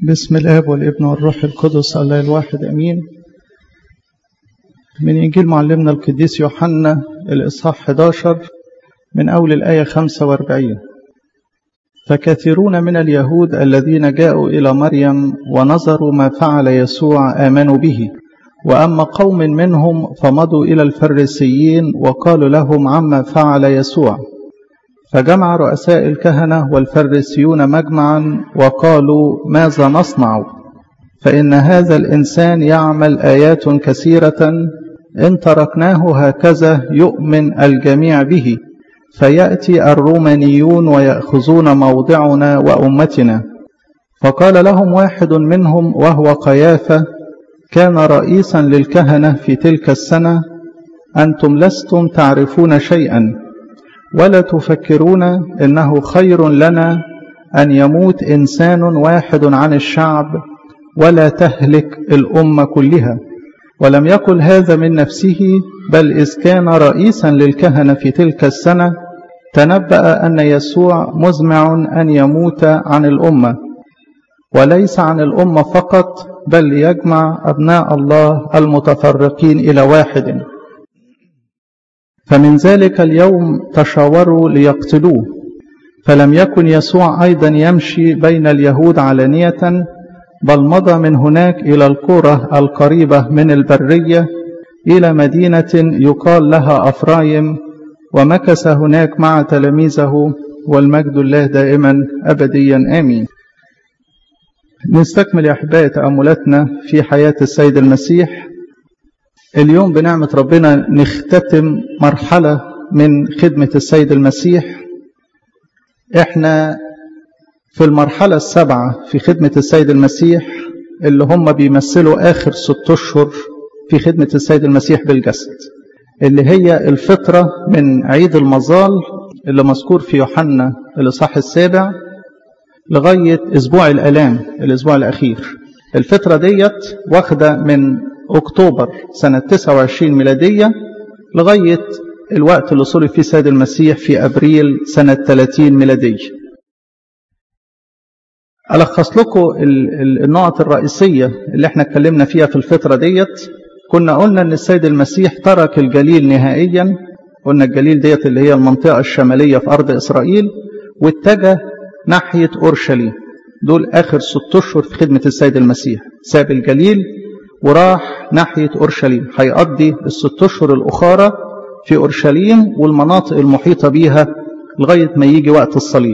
بسم الاب والابن والروح القدس الله الواحد امين من انجيل معلمنا القديس يوحنا الاصحاح 11 من اول الايه 45 فكثيرون من اليهود الذين جاءوا الى مريم ونظروا ما فعل يسوع امنوا به واما قوم منهم فمضوا الى الفريسيين وقالوا لهم عما فعل يسوع فجمع رؤساء الكهنة والفريسيون مجمعا وقالوا ماذا نصنع فإن هذا الإنسان يعمل آيات كثيرة إن تركناه هكذا يؤمن الجميع به فيأتي الرومانيون ويأخذون موضعنا وأمتنا فقال لهم واحد منهم وهو قيافة كان رئيسا للكهنة في تلك السنة أنتم لستم تعرفون شيئا ولا تفكرون انه خير لنا ان يموت انسان واحد عن الشعب ولا تهلك الامه كلها ولم يقل هذا من نفسه بل اذ كان رئيسا للكهنه في تلك السنه تنبا ان يسوع مزمع ان يموت عن الامه وليس عن الامه فقط بل ليجمع ابناء الله المتفرقين الى واحد فمن ذلك اليوم تشاوروا ليقتلوه فلم يكن يسوع ايضا يمشي بين اليهود علانيه بل مضى من هناك الى القرى القريبه من البريه الى مدينه يقال لها افرايم ومكث هناك مع تلاميذه والمجد الله دائما ابديا امين نستكمل يا احبائي تاملاتنا في حياه السيد المسيح اليوم بنعمة ربنا نختتم مرحلة من خدمة السيد المسيح احنا في المرحلة السابعة في خدمة السيد المسيح اللي هم بيمثلوا آخر ست أشهر في خدمة السيد المسيح بالجسد اللي هي الفترة من عيد المظال اللي مذكور في يوحنا الإصحاح السابع لغاية أسبوع الآلام الأسبوع الأخير الفترة ديت واخدة من أكتوبر سنة 29 ميلادية لغاية الوقت اللي صلب فيه سيد المسيح في أبريل سنة 30 ميلادية ألخص لكم النقط الرئيسية اللي احنا اتكلمنا فيها في الفترة ديت كنا قلنا أن السيد المسيح ترك الجليل نهائيا قلنا الجليل ديت اللي هي المنطقة الشمالية في أرض إسرائيل واتجه ناحية أورشليم دول آخر ست أشهر في خدمة السيد المسيح ساب الجليل وراح ناحية أورشليم هيقضي الست أشهر الأخرى في أورشليم والمناطق المحيطة بيها لغاية ما يجي وقت الصليب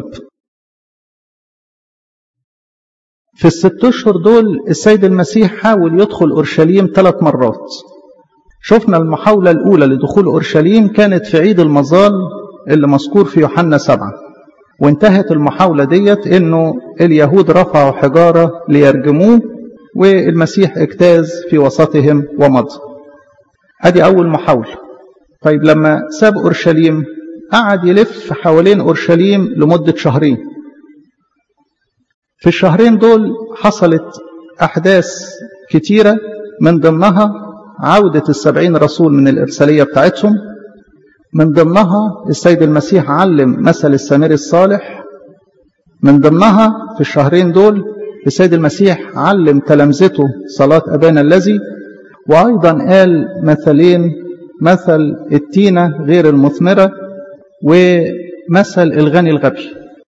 في الست أشهر دول السيد المسيح حاول يدخل أورشليم ثلاث مرات شفنا المحاولة الأولى لدخول أورشليم كانت في عيد المظال اللي مذكور في يوحنا سبعة وانتهت المحاولة ديت انه اليهود رفعوا حجارة ليرجموه والمسيح اجتاز في وسطهم ومضى ادي اول محاولة طيب لما ساب اورشليم قعد يلف حوالين اورشليم لمدة شهرين في الشهرين دول حصلت احداث كتيرة من ضمنها عودة السبعين رسول من الارسالية بتاعتهم من ضمنها السيد المسيح علم مثل السامري الصالح من ضمنها في الشهرين دول السيد المسيح علم تلامذته صلاة أبانا الذي وأيضا قال مثلين مثل التينة غير المثمرة ومثل الغني الغبي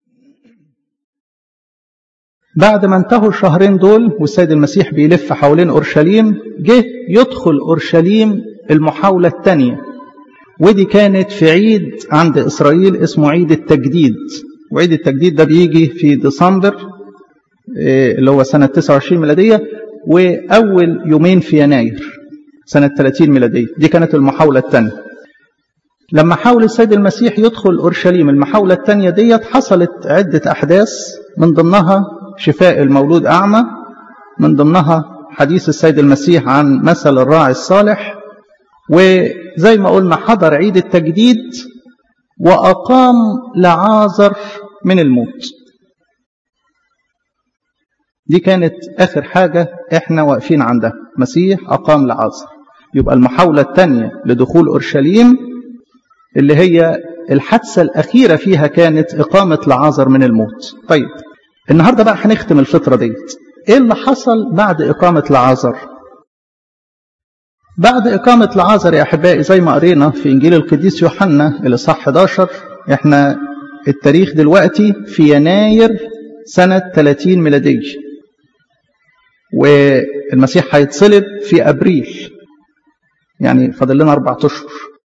بعد ما انتهوا الشهرين دول والسيد المسيح بيلف حوالين أورشليم جه يدخل أورشليم المحاولة الثانية ودي كانت في عيد عند إسرائيل اسمه عيد التجديد وعيد التجديد ده بيجي في ديسمبر اللي هو سنة 29 ميلادية وأول يومين في يناير سنة 30 ميلادية دي كانت المحاولة الثانية لما حاول السيد المسيح يدخل أورشليم المحاولة الثانية ديت حصلت عدة أحداث من ضمنها شفاء المولود أعمى من ضمنها حديث السيد المسيح عن مثل الراعي الصالح وزي ما قلنا حضر عيد التجديد وأقام لعازر من الموت دي كانت آخر حاجة احنا واقفين عندها مسيح أقام لعازر يبقى المحاولة الثانية لدخول أورشليم اللي هي الحادثة الأخيرة فيها كانت إقامة لعازر من الموت طيب النهاردة بقى هنختم الفترة ديت ايه اللي حصل بعد إقامة العازر بعد إقامة العازر يا أحبائي زي ما قرينا في إنجيل القديس يوحنا الإصحاح 11 إحنا التاريخ دلوقتي في يناير سنة 30 ميلادية والمسيح هيتصلب في أبريل يعني فاضل لنا أربعة أشهر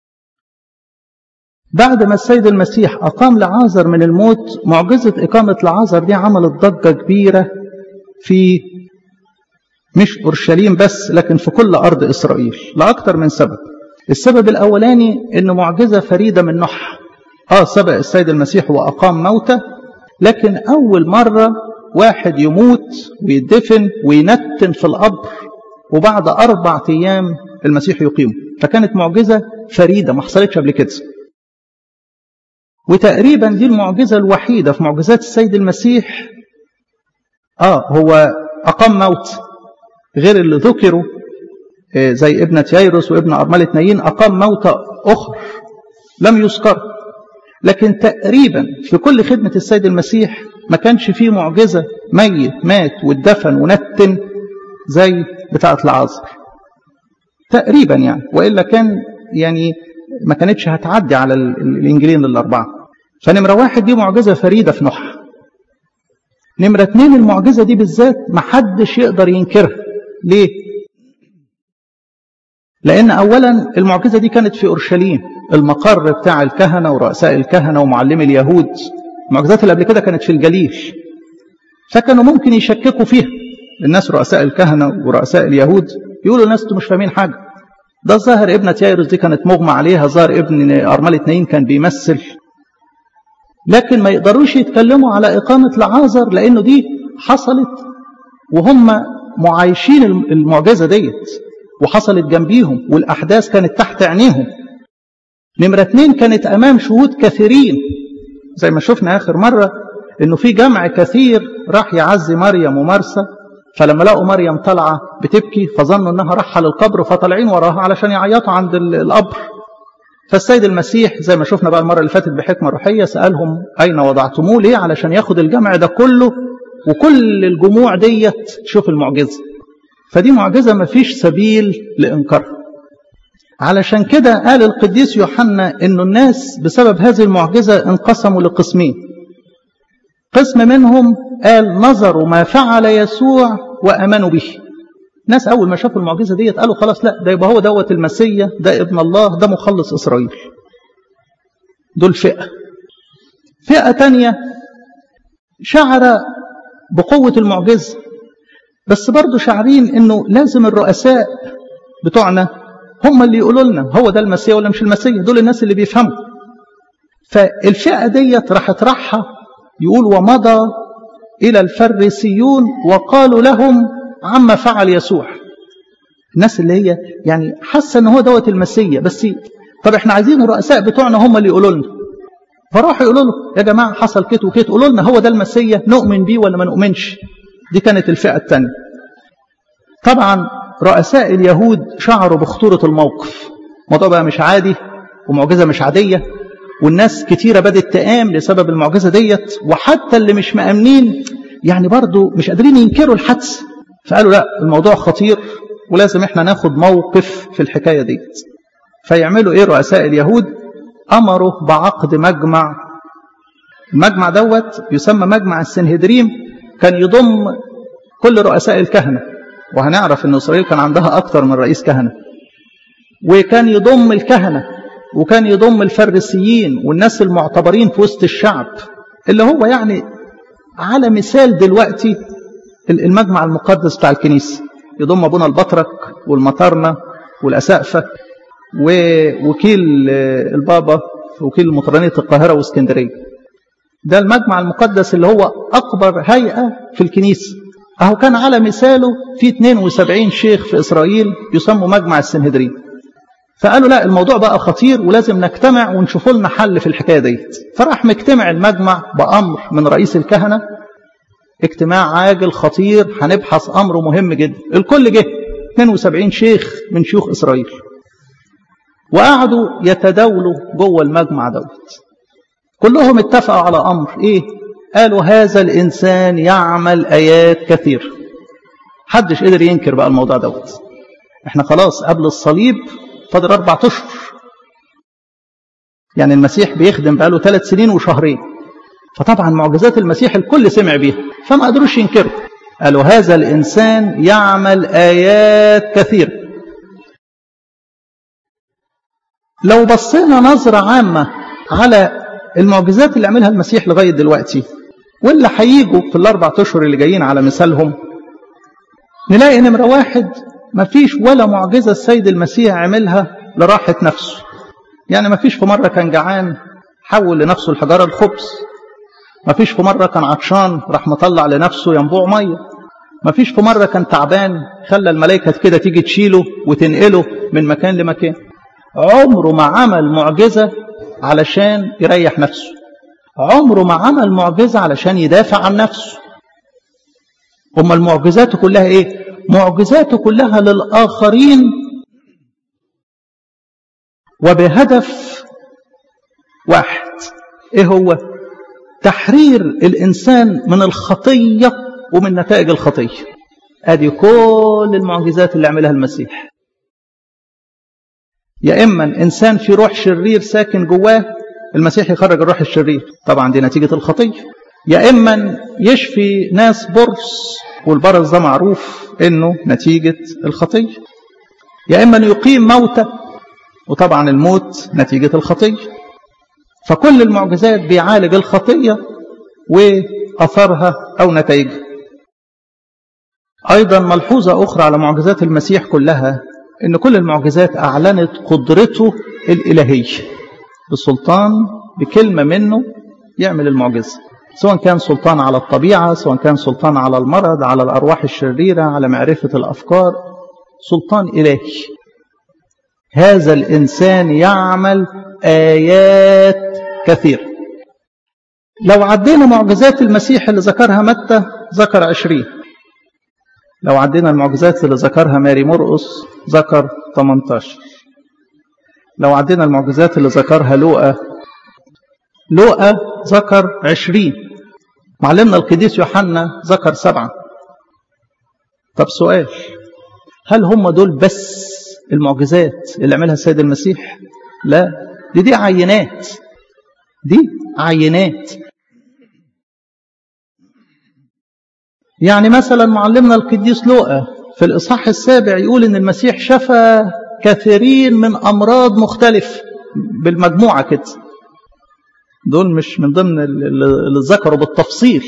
بعد ما السيد المسيح أقام لعازر من الموت معجزة إقامة لعازر دي عملت ضجة كبيرة في مش أورشليم بس لكن في كل أرض إسرائيل لأكثر من سبب السبب الأولاني إن معجزة فريدة من نوعها آه سبق السيد المسيح وأقام موتى لكن أول مرة واحد يموت ويدفن وينتن في القبر وبعد أربع أيام المسيح يقيمه فكانت معجزة فريدة ما حصلتش قبل كده وتقريبا دي المعجزة الوحيدة في معجزات السيد المسيح آه هو أقام موت غير اللي ذكروا زي ابنة ييروس وابن أرملة نايين أقام موتى أخر لم يذكر لكن تقريبا في كل خدمة السيد المسيح ما كانش فيه معجزة ميت مات واتدفن ونتن زي بتاعة العازر تقريبا يعني وإلا كان يعني ما كانتش هتعدي على الإنجيلين الأربعة فنمرة واحد دي معجزة فريدة في نوعها نمرة اتنين المعجزة دي بالذات ما حدش يقدر ينكرها ليه؟ لأن أولا المعجزة دي كانت في أورشليم المقر بتاع الكهنة ورؤساء الكهنة ومعلمي اليهود المعجزات اللي قبل كده كانت في الجليل فكانوا ممكن يشككوا فيها الناس رؤساء الكهنة ورؤساء اليهود يقولوا الناس انتوا مش فاهمين حاجة ده الظاهر ابنة يايروس دي كانت مغمى عليها ظاهر ابن أرملة نايين كان بيمثل لكن ما يقدروش يتكلموا على إقامة لعازر لأنه دي حصلت وهم معايشين المعجزة ديت وحصلت جنبيهم والأحداث كانت تحت عينيهم نمرة اتنين كانت أمام شهود كثيرين زي ما شفنا آخر مرة إنه في جمع كثير راح يعزي مريم ومرسى فلما لقوا مريم طالعة بتبكي فظنوا إنها راحة للقبر فطالعين وراها علشان يعيطوا عند القبر فالسيد المسيح زي ما شفنا بقى المرة اللي فاتت بحكمة روحية سألهم أين وضعتموه ليه علشان ياخد الجمع ده كله وكل الجموع ديت تشوف المعجزة فدي معجزة ما فيش سبيل لإنكارها علشان كده قال القديس يوحنا إنه الناس بسبب هذه المعجزة انقسموا لقسمين قسم منهم قال نظروا ما فعل يسوع وأمنوا به ناس أول ما شافوا المعجزة ديت قالوا خلاص لا ده يبقى هو دوت المسيا ده ابن الله ده مخلص إسرائيل دول فئة فئة تانية شعر بقوة المعجزة بس برضو شعرين انه لازم الرؤساء بتوعنا هم اللي يقولوا لنا هو ده المسيح ولا مش المسيح دول الناس اللي بيفهموا فالفئة ديت راح ترحى يقول ومضى إلى الفريسيون وقالوا لهم عما فعل يسوع الناس اللي هي يعني حاسة ان هو دوت المسيح بس طب احنا عايزين الرؤساء بتوعنا هم اللي يقولوا لنا فراحوا يقولوا له يا جماعة حصل كده وكده قولوا لنا هو ده المسيح نؤمن بيه ولا ما نؤمنش دي كانت الفئة الثانية طبعا رؤساء اليهود شعروا بخطورة الموقف الموضوع بقى مش عادي ومعجزة مش عادية والناس كتيرة بدت تقام لسبب المعجزة ديت وحتى اللي مش مأمنين يعني برضو مش قادرين ينكروا الحدث فقالوا لا الموضوع خطير ولازم احنا ناخد موقف في الحكاية ديت فيعملوا ايه رؤساء اليهود امروا بعقد مجمع المجمع دوت يسمى مجمع السنهدريم كان يضم كل رؤساء الكهنة وهنعرف ان اسرائيل كان عندها اكتر من رئيس كهنة وكان يضم الكهنة وكان يضم الفريسيين والناس المعتبرين في وسط الشعب اللي هو يعني على مثال دلوقتي المجمع المقدس بتاع الكنيسة يضم ابونا البطرك والمطارنة والأسقفة ووكيل البابا وكيل مطرانية القاهرة واسكندرية ده المجمع المقدس اللي هو أكبر هيئة في الكنيسة أهو كان على مثاله في 72 شيخ في إسرائيل يسموا مجمع السنهدرين فقالوا لا الموضوع بقى خطير ولازم نجتمع ونشوف لنا حل في الحكاية ديت فراح مجتمع المجمع بأمر من رئيس الكهنة اجتماع عاجل خطير هنبحث أمره مهم جدا الكل جه 72 شيخ من شيوخ إسرائيل وقعدوا يتداولوا جوه المجمع دوت كلهم اتفقوا على أمر إيه قالوا هذا الإنسان يعمل آيات كثير حدش قدر ينكر بقى الموضوع دوت احنا خلاص قبل الصليب فاضل اربع اشهر يعني المسيح بيخدم بقاله ثلاث سنين وشهرين فطبعا معجزات المسيح الكل سمع بيها فما قدروش ينكروا قالوا هذا الانسان يعمل ايات كثيره لو بصينا نظره عامه على المعجزات اللي عملها المسيح لغايه دلوقتي واللي هيجوا في الاربع اشهر اللي جايين على مثالهم نلاقي نمره واحد ما فيش ولا معجزه السيد المسيح عملها لراحه نفسه يعني ما فيش في مره كان جعان حول لنفسه الحجاره الخبز ما فيش في مره كان عطشان راح مطلع لنفسه ينبوع ميه ما فيش في مره كان تعبان خلى الملائكه كده تيجي تشيله وتنقله من مكان لمكان عمره ما عمل معجزه علشان يريح نفسه عمره ما عمل معجزة علشان يدافع عن نفسه أما المعجزات كلها إيه معجزاته كلها للآخرين وبهدف واحد إيه هو تحرير الإنسان من الخطية ومن نتائج الخطية أدي كل المعجزات اللي عملها المسيح يا إما إنسان في روح شرير ساكن جواه المسيح يخرج الروح الشرير طبعا دي نتيجة الخطية يا إما يشفي ناس برص والبرص ده معروف إنه نتيجة الخطية يا إما يقيم موتى وطبعا الموت نتيجة الخطية فكل المعجزات بيعالج الخطية وأثرها أو نتائجها أيضا ملحوظة أخرى على معجزات المسيح كلها ان كل المعجزات اعلنت قدرته الالهيه بسلطان بكلمه منه يعمل المعجزه سواء كان سلطان على الطبيعه سواء كان سلطان على المرض على الارواح الشريره على معرفه الافكار سلطان الهي هذا الانسان يعمل ايات كثيره لو عدينا معجزات المسيح اللي ذكرها متى ذكر عشرين لو عدينا المعجزات اللي ذكرها ماري مرقس ذكر 18 لو عدينا المعجزات اللي ذكرها لوقا لوقا ذكر 20 معلمنا القديس يوحنا ذكر سبعة طب سؤال هل هم دول بس المعجزات اللي عملها السيد المسيح لا دي دي عينات دي عينات يعني مثلا معلمنا القديس لوقا في الإصحاح السابع يقول إن المسيح شفى كثيرين من أمراض مختلفة بالمجموعة كده دول مش من ضمن اللي ذكروا بالتفصيل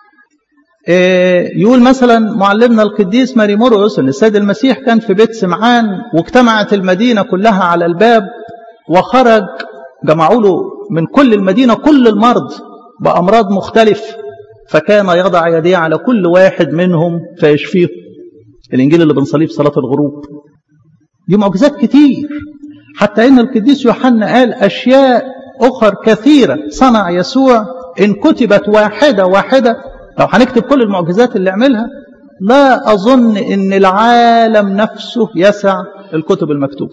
يقول مثلا معلمنا القديس ماري مرقس ان السيد المسيح كان في بيت سمعان واجتمعت المدينه كلها على الباب وخرج جمعوا له من كل المدينه كل المرض بامراض مختلفه فكان يضع يديه على كل واحد منهم فيشفيه الانجيل اللي بنصليه في صلاه الغروب دي معجزات كتير حتى ان القديس يوحنا قال اشياء اخر كثيره صنع يسوع ان كتبت واحده واحده لو هنكتب كل المعجزات اللي عملها لا اظن ان العالم نفسه يسع الكتب المكتوبه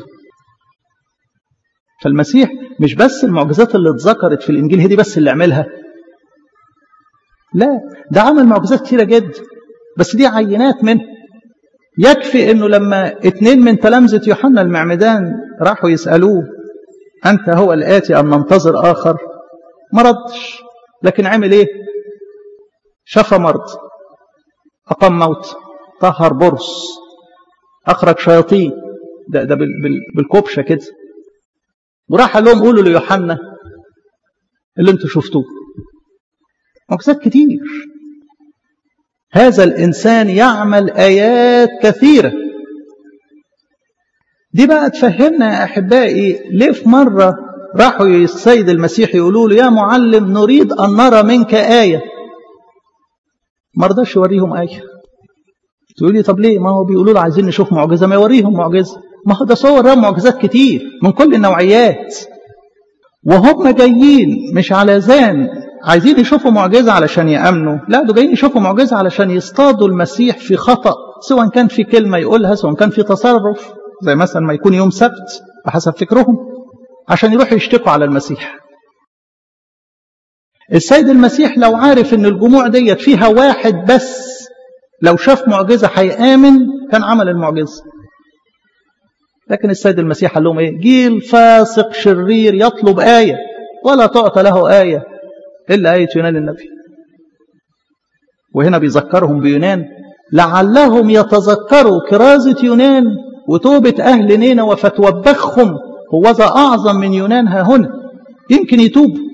فالمسيح مش بس المعجزات اللي اتذكرت في الانجيل هي دي بس اللي عملها لا ده عمل معجزات كثيرة جدا بس دي عينات منه يكفي انه لما اتنين من تلامذة يوحنا المعمدان راحوا يسألوه أنت هو الآتي أم ننتظر آخر ما ردش لكن عمل إيه شفى مرض أقام موت طهر برص أخرج شياطين ده, ده بالكبشة كده وراح قال لهم قولوا ليوحنا اللي انتوا شفتوه معجزات كتير هذا الإنسان يعمل آيات كثيرة دي بقى تفهمنا يا أحبائي ليه في مرة راحوا السيد المسيح يقولوا له يا معلم نريد أن نرى منك آية ما رضاش يوريهم آية تقول لي طب ليه ما هو بيقولوا له عايزين نشوف معجزة ما يوريهم معجزة ما هو ده صور معجزات كتير من كل النوعيات وهم جايين مش على ذان عايزين يشوفوا معجزة علشان يأمنوا لا دول جايين يشوفوا معجزة علشان يصطادوا المسيح في خطأ سواء كان في كلمة يقولها سواء كان في تصرف زي مثلا ما يكون يوم سبت بحسب فكرهم عشان يروحوا يشتكوا على المسيح السيد المسيح لو عارف ان الجموع ديت فيها واحد بس لو شاف معجزة هيآمن كان عمل المعجزة لكن السيد المسيح قال لهم ايه جيل فاسق شرير يطلب آية ولا تعطى له آية إلا آية يونان النبي وهنا بيذكرهم بيونان لعلهم يتذكروا كرازة يونان وتوبة أهل نينوى فتوبخهم هو ذا أعظم من يونان ها هنا يمكن يتوبوا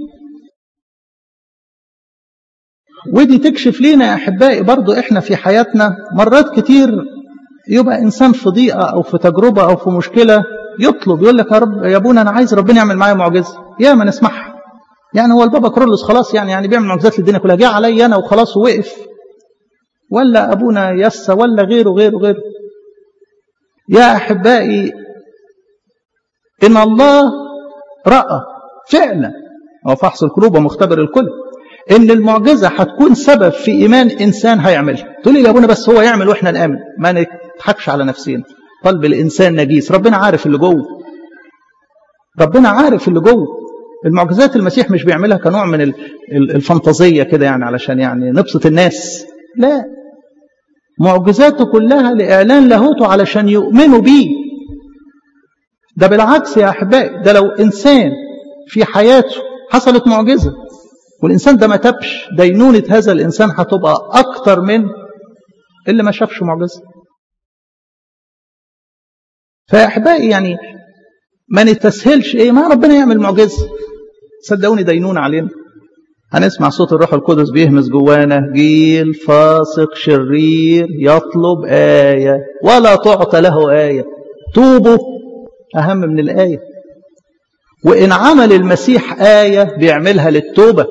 ودي تكشف لينا يا أحبائي برضو إحنا في حياتنا مرات كتير يبقى إنسان في ضيقة أو في تجربة أو في مشكلة يطلب يقول لك يا رب يا ابونا أنا عايز ربنا يعمل معايا معجزة يا ما نسمعها يعني هو البابا كرولوس خلاص يعني يعني بيعمل معجزات للدنيا كلها جه عليا أنا وخلاص ووقف ولا أبونا يسا ولا غيره غيره غيره يا أحبائي إن الله رأى فعلا هو فحص القلوب ومختبر الكل ان المعجزه هتكون سبب في ايمان انسان هيعملها تقول لي يا ابونا بس هو يعمل واحنا نامن ما نضحكش على نفسنا قلب الانسان نجيس ربنا عارف اللي جوه ربنا عارف اللي جوه المعجزات المسيح مش بيعملها كنوع من الفانتازيه كده يعني علشان يعني نبسط الناس لا معجزاته كلها لاعلان لاهوته علشان يؤمنوا بيه ده بالعكس يا احبائي ده لو انسان في حياته حصلت معجزه والإنسان ده ما تبش دينونة هذا الإنسان هتبقى أكتر من اللي ما شافش معجزة فيا أحبائي يعني ما نتسهلش إيه ما ربنا يعمل معجزة صدقوني دينونة علينا هنسمع صوت الروح القدس بيهمس جوانا جيل فاسق شرير يطلب آية ولا تعطى له آية توبوا أهم من الآية وإن عمل المسيح آية بيعملها للتوبة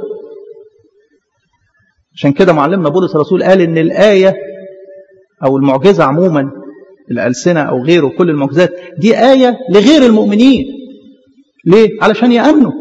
عشان كده معلمنا بولس الرسول قال ان الآية أو المعجزة عموما الألسنة أو غيره كل المعجزات دي آية لغير المؤمنين ليه؟ علشان يأمنوا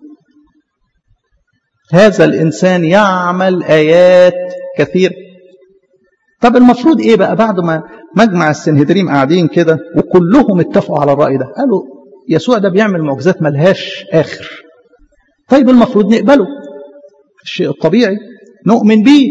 هذا الإنسان يعمل آيات كثيرة طب المفروض إيه بقى بعد ما مجمع السنهدريم قاعدين كده وكلهم اتفقوا على الرأي ده قالوا يسوع ده بيعمل معجزات ملهاش آخر طيب المفروض نقبله الشيء الطبيعي نؤمن بيه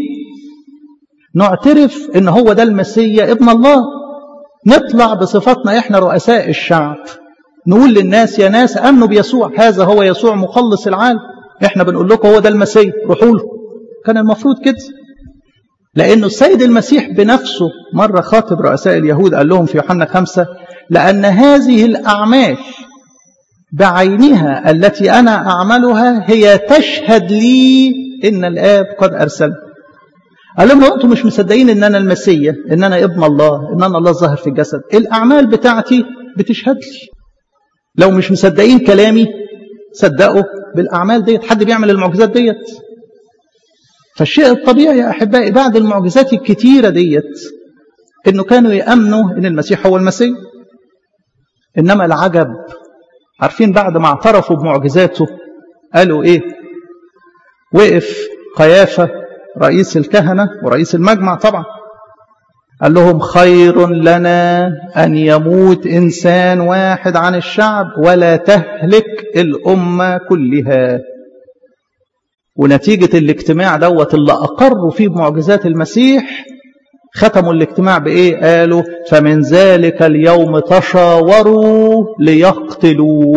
نعترف ان هو ده المسيا ابن الله نطلع بصفتنا احنا رؤساء الشعب نقول للناس يا ناس امنوا بيسوع هذا هو يسوع مخلص العالم احنا بنقول لكم هو ده المسيا روحوا له كان المفروض كده لانه السيد المسيح بنفسه مره خاطب رؤساء اليهود قال لهم في يوحنا خمسة لان هذه الاعمال بعينها التي انا اعملها هي تشهد لي ان الاب قد ارسلني قال لهم لو انتم مش مصدقين ان انا المسيا ان انا ابن الله ان انا الله ظاهر في الجسد الاعمال بتاعتي بتشهد لي لو مش مصدقين كلامي صدقوا بالاعمال ديت حد بيعمل المعجزات ديت فالشيء الطبيعي يا احبائي بعد المعجزات الكتيره ديت انه كانوا يامنوا ان المسيح هو المسيح انما العجب عارفين بعد ما اعترفوا بمعجزاته قالوا ايه وقف قيافة رئيس الكهنة ورئيس المجمع طبعا قال لهم خير لنا أن يموت إنسان واحد عن الشعب ولا تهلك الأمة كلها ونتيجة الاجتماع دوت اللي أقروا فيه بمعجزات المسيح ختموا الاجتماع بإيه قالوا فمن ذلك اليوم تشاوروا ليقتلوه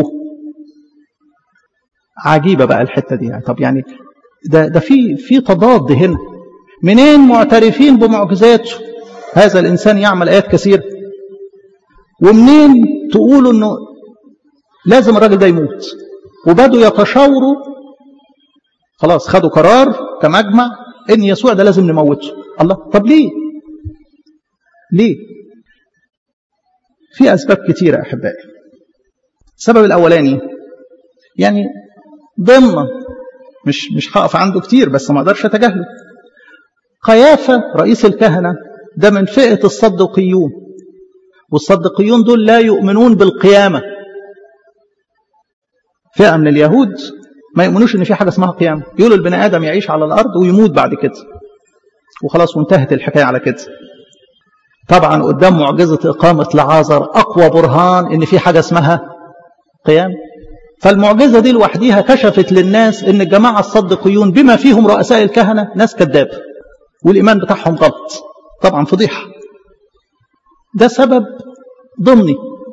عجيبة بقى الحتة دي يعني طب يعني ده ده في في تضاد هنا منين معترفين بمعجزاته هذا الانسان يعمل ايات كثيره ومنين تقولوا انه لازم الراجل ده يموت وبدوا يتشاوروا خلاص خدوا قرار كمجمع ان يسوع ده لازم نموته الله طب ليه ليه في اسباب كثيره احبائي السبب الاولاني يعني ضمن مش مش هقف عنده كتير بس ما اقدرش اتجاهله قيافه رئيس الكهنه ده من فئه الصدقيون والصدقيون دول لا يؤمنون بالقيامه فئه من اليهود ما يؤمنوش ان في حاجه اسمها قيامه يقولوا البني ادم يعيش على الارض ويموت بعد كده وخلاص وانتهت الحكايه على كده طبعا قدام معجزه اقامه لعازر اقوى برهان ان في حاجه اسمها قيامه فالمعجزة دي لوحديها كشفت للناس ان الجماعة الصدقيون بما فيهم رؤساء الكهنة ناس كذاب والإيمان بتاعهم غلط طبعا فضيحة ده سبب ضمني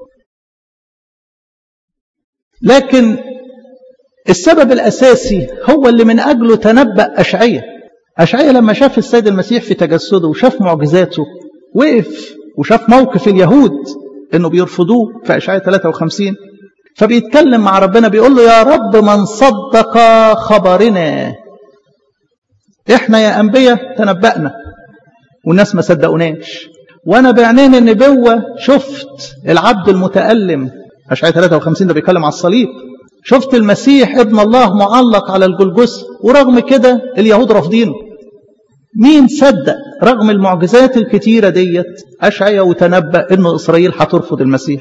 لكن السبب الأساسي هو اللي من أجله تنبأ أشعية أشعية لما شاف السيد المسيح في تجسده وشاف معجزاته وقف وشاف موقف اليهود انه بيرفضوه في اشعياء 53 فبيتكلم مع ربنا بيقول له يا رب من صدق خبرنا احنا يا انبياء تنبأنا والناس ما صدقوناش وانا بعينين النبوه شفت العبد المتألم اشعياء 53 ده بيتكلم على الصليب شفت المسيح ابن الله معلق على الجلجس ورغم كده اليهود رافضينه مين صدق رغم المعجزات الكتيرة ديت أشعيا وتنبأ إن إسرائيل هترفض المسيح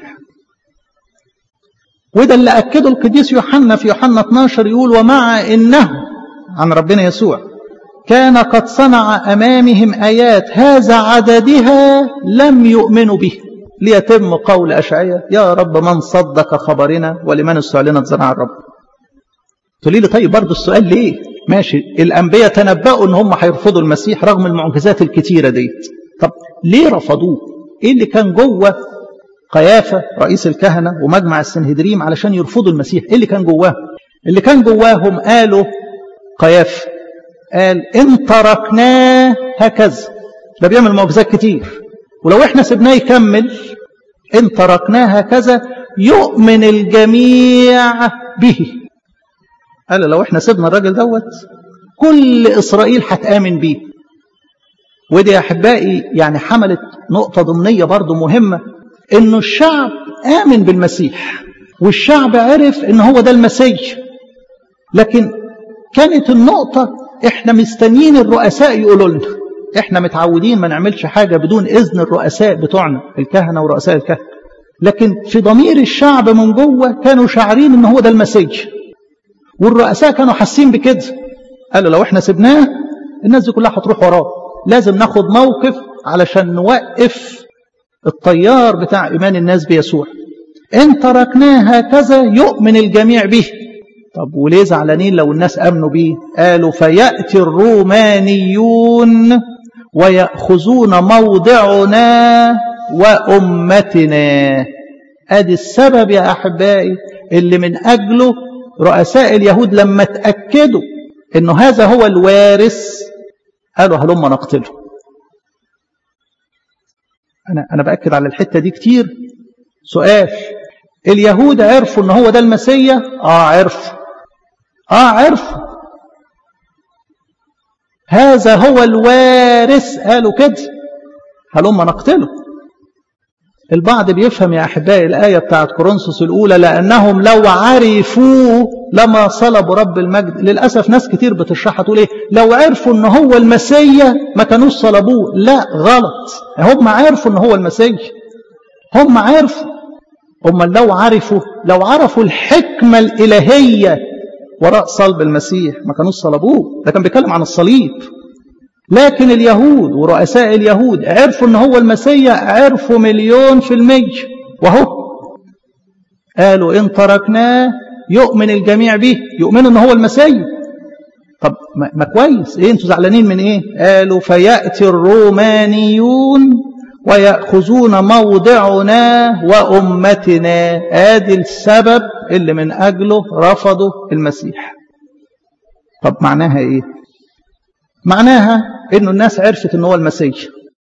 وده اللي أكده القديس يوحنا في يوحنا 12 يقول ومع إنه عن ربنا يسوع كان قد صنع أمامهم آيات هذا عددها لم يؤمنوا به ليتم قول أشعيا يا رب من صدق خبرنا ولمن استعلنت زرع الرب تقولي لي طيب برضه السؤال ليه ماشي الأنبياء تنبأوا إن هم هيرفضوا المسيح رغم المعجزات الكتيرة ديت طب ليه رفضوه إيه اللي كان جوه قيافة رئيس الكهنة ومجمع السنهدريم علشان يرفضوا المسيح إيه اللي كان جواه اللي كان جواهم قالوا قيافة قال إن تركناه هكذا ده بيعمل معجزات كتير ولو احنا سبناه يكمل إن تركناه هكذا يؤمن الجميع به قال لو احنا سيبنا الراجل دوت كل إسرائيل هتآمن بيه ودي يا أحبائي يعني حملت نقطة ضمنية برضو مهمة إنه الشعب آمن بالمسيح والشعب عرف إن هو ده المسيح لكن كانت النقطة إحنا مستنيين الرؤساء يقولوا لنا إحنا متعودين ما نعملش حاجة بدون إذن الرؤساء بتوعنا الكهنة ورؤساء الكهنة لكن في ضمير الشعب من جوه كانوا شاعرين إن هو ده المسيح والرؤساء كانوا حاسين بكده قالوا لو احنا سبناه الناس دي كلها هتروح وراه لازم ناخد موقف علشان نوقف الطيار بتاع ايمان الناس بيسوع ان تركناه هكذا يؤمن الجميع به طب وليه زعلانين لو الناس امنوا بيه قالوا فياتي الرومانيون وياخذون موضعنا وامتنا ادي السبب يا احبائي اللي من اجله رؤساء اليهود لما تأكدوا انه هذا هو الوارث قالوا هلما نقتله انا انا باكد على الحته دي كتير سؤال اليهود عرفوا ان هو ده المسيا اه عرفوا اه عرفوا هذا هو الوارث قالوا كده هلما نقتله البعض بيفهم يا أحبائي الآية بتاعت كورنثوس الأولى لأنهم لو عرفوا لما صلبوا رب المجد للأسف ناس كتير بتشرحها تقول إيه لو عرفوا إن هو المسيا ما كانوش صلبوه لا غلط هم عرفوا إن هو المسيا هم عرفوا هم لو عرفوا لو عرفوا الحكمة الإلهية وراء صلب المسيح ما كانوش صلبوه ده كان بيتكلم عن الصليب لكن اليهود ورؤساء اليهود عرفوا ان هو المسيح عرفوا مليون في المية وهو قالوا ان تركناه يؤمن الجميع به يؤمنوا ان هو المسيح طب ما كويس ايه انتوا زعلانين من ايه قالوا فياتي الرومانيون وياخذون موضعنا وامتنا ادي السبب اللي من اجله رفضوا المسيح طب معناها ايه معناها انه الناس عرفت ان هو المسيح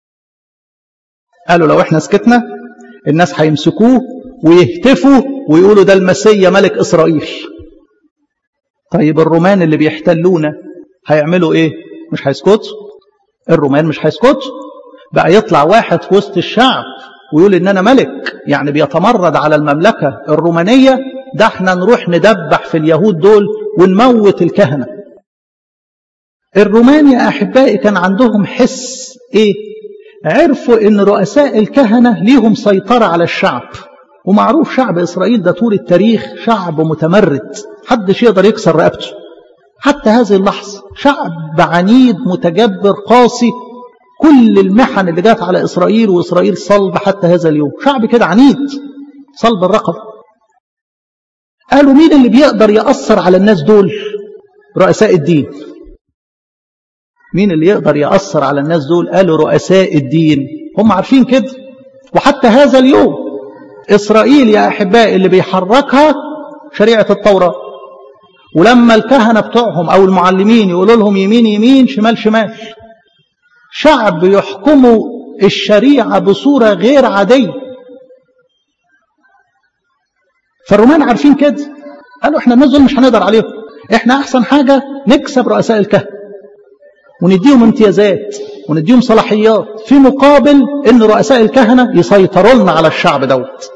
قالوا لو احنا سكتنا الناس هيمسكوه ويهتفوا ويقولوا ده المسيا ملك اسرائيل طيب الرومان اللي بيحتلونا هيعملوا ايه مش هيسكتوا الرومان مش هيسكتوا بقى يطلع واحد في وسط الشعب ويقول ان انا ملك يعني بيتمرد على المملكه الرومانيه ده احنا نروح ندبح في اليهود دول ونموت الكهنه الرومان يا أحبائي كان عندهم حس إيه؟ عرفوا إن رؤساء الكهنة ليهم سيطرة على الشعب ومعروف شعب إسرائيل ده طول التاريخ شعب متمرد حدش يقدر يكسر رقبته حتى هذه اللحظة شعب عنيد متجبر قاسي كل المحن اللي جات على إسرائيل وإسرائيل صلب حتى هذا اليوم شعب كده عنيد صلب الرقبة قالوا مين اللي بيقدر يأثر على الناس دول رؤساء الدين مين اللي يقدر يأثر على الناس دول قالوا رؤساء الدين هم عارفين كده وحتى هذا اليوم إسرائيل يا أحبائي اللي بيحركها شريعة التوراة ولما الكهنة بتوعهم أو المعلمين يقولوا لهم يمين يمين شمال شمال شعب يحكموا الشريعة بصورة غير عادية فالرومان عارفين كده قالوا احنا الناس دول مش هنقدر عليهم احنا احسن حاجة نكسب رؤساء الكهنة ونديهم امتيازات ونديهم صلاحيات في مقابل ان رؤساء الكهنة يسيطروا لنا على الشعب دوت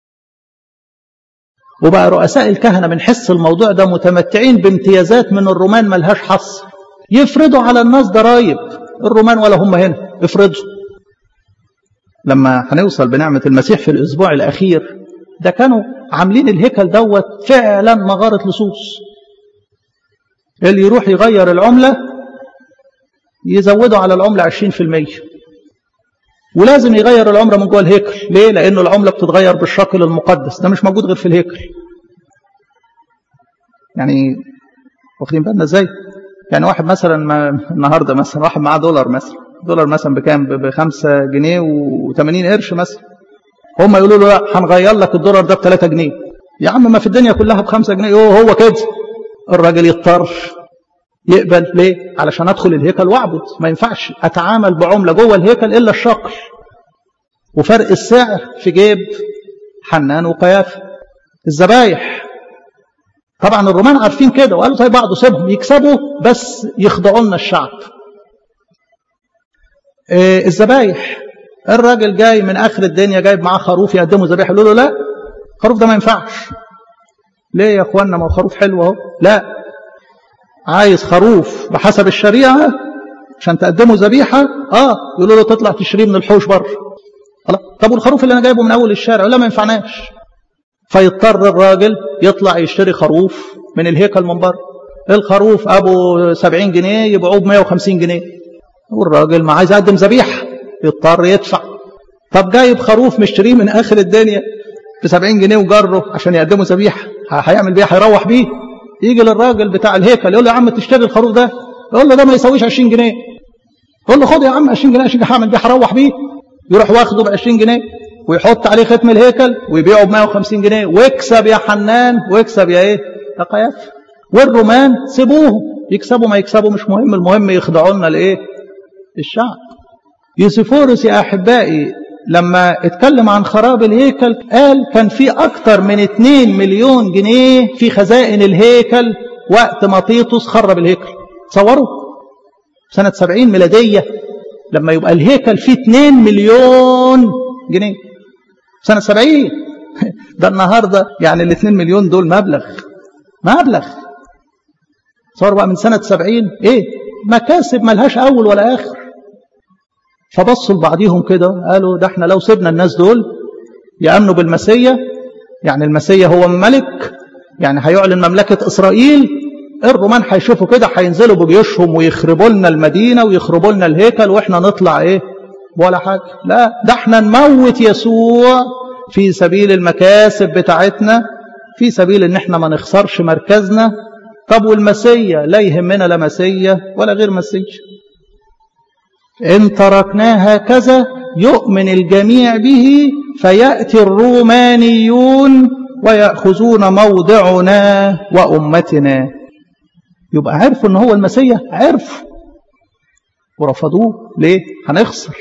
وبقى رؤساء الكهنة من حس الموضوع ده متمتعين بامتيازات من الرومان ملهاش حصر يفرضوا على الناس ضرائب الرومان ولا هم هنا افرضوا لما هنوصل بنعمة المسيح في الأسبوع الأخير ده كانوا عاملين الهيكل دوت فعلا مغارة لصوص اللي يروح يغير العملة يزودوا على العملة 20% ولازم يغير العملة من جوه الهيكل ليه؟ لأنه العملة بتتغير بالشكل المقدس ده مش موجود غير في الهيكل يعني واخدين بالنا ازاي؟ يعني واحد مثلا ما النهارده مثلا واحد معاه دولار مثلا دولار مثلا بكام؟ ب 5 جنيه و80 قرش مثلا هم يقولوا له لا هنغير لك الدولار ده ب 3 جنيه يا عم ما في الدنيا كلها ب 5 جنيه هو هو كده الراجل يضطر يقبل ليه؟ علشان ادخل الهيكل واعبد ما ينفعش اتعامل بعمله جوه الهيكل الا الشقل وفرق السعر في جيب حنان وقيافه الذبايح طبعا الرومان عارفين كده وقالوا طيب بعض سيبهم يكسبوا بس يخضعوا لنا الشعب إيه الذبايح الراجل جاي من اخر الدنيا جايب معاه خروف يقدمه ذبيحه يقولوا له لا الخروف ده ما ينفعش ليه يا اخوانا ما هو خروف حلو اهو لا عايز خروف بحسب الشريعه عشان تقدمه ذبيحه اه يقولوا له تطلع تشتريه من الحوش بره طب والخروف اللي انا جايبه من اول الشارع لا ما ينفعناش فيضطر الراجل يطلع يشتري خروف من الهيكل من بره الخروف ابو 70 جنيه يبيعوه ب 150 جنيه والراجل ما عايز يقدم ذبيحه يضطر يدفع طب جايب خروف مشتريه من اخر الدنيا ب 70 جنيه وجره عشان يقدمه ذبيحه هيعمل بيه هيروح بيه يجي للراجل بتاع الهيكل يقول له يا عم تشتري الخروف ده يقول له ده ما يسويش 20 جنيه يقول له خد يا عم 20 جنيه عشان هعمل بيه هروح بيه يروح واخده ب 20 جنيه ويحط عليه ختم الهيكل ويبيعه ب 150 جنيه واكسب يا حنان واكسب يا ايه يا قياف والرومان سيبوهم يكسبوا ما يكسبوا مش مهم المهم يخضعوا لنا الايه الشعب يوسفورس يا احبائي لما اتكلم عن خراب الهيكل قال كان في اكتر من 2 مليون جنيه في خزائن الهيكل وقت ما تيتوس خرب الهيكل تصوروا سنة 70 ميلادية لما يبقى الهيكل فيه 2 مليون جنيه سنة 70 ده النهاردة يعني ال 2 مليون دول مبلغ مبلغ صار بقى من سنة 70 ايه مكاسب ملهاش اول ولا اخر فبصوا لبعضيهم كده قالوا ده احنا لو سيبنا الناس دول يأمنوا بالمسيا يعني المسيا هو الملك يعني هيعلن مملكة إسرائيل الرومان هيشوفوا كده هينزلوا بجيوشهم ويخربوا لنا المدينة ويخربوا لنا الهيكل واحنا نطلع ايه ولا حاجة لا ده احنا نموت يسوع في سبيل المكاسب بتاعتنا في سبيل ان احنا ما نخسرش مركزنا طب والمسيا لا يهمنا لا مسيا ولا غير مسيا إن تركناه هكذا يؤمن الجميع به فيأتي الرومانيون ويأخذون موضعنا وأمتنا يبقى عرفوا ان هو المسيح عرفوا ورفضوه ليه هنخسر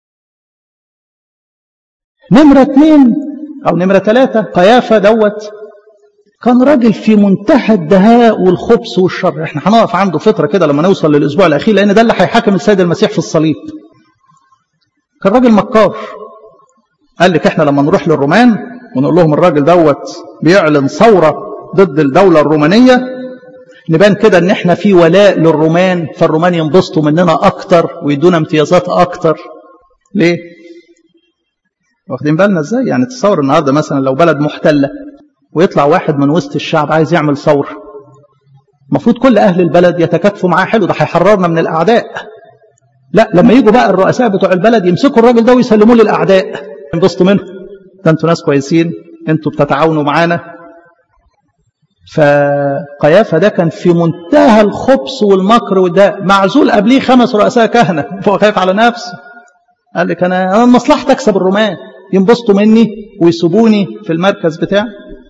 نمرة اثنين او نمرة ثلاثة قيافة دوت كان راجل في منتهى الدهاء والخبث والشر احنا هنقف عنده فترة كده لما نوصل للأسبوع الأخير لأن ده اللي هيحاكم السيد المسيح في الصليب كان راجل مكار قال لك احنا لما نروح للرومان ونقول لهم الراجل دوت بيعلن ثورة ضد الدولة الرومانية نبان كده ان احنا في ولاء للرومان فالرومان ينبسطوا مننا اكتر ويدونا امتيازات اكتر ليه واخدين بالنا ازاي يعني تصور النهارده مثلا لو بلد محتله ويطلع واحد من وسط الشعب عايز يعمل ثورة المفروض كل أهل البلد يتكاتفوا معاه حلو ده هيحررنا من الأعداء لا لما يجوا بقى الرؤساء بتوع البلد يمسكوا الراجل ده ويسلموه للأعداء ينبسطوا منه ده انتوا ناس كويسين انتوا بتتعاونوا معانا فقيافة ده كان في منتهى الخبث والمكر وده معزول قبليه خمس رؤساء كهنة فهو خايف على نفسه قال لك أنا أنا مصلحتي أكسب الرومان ينبسطوا مني ويسيبوني في المركز بتاعي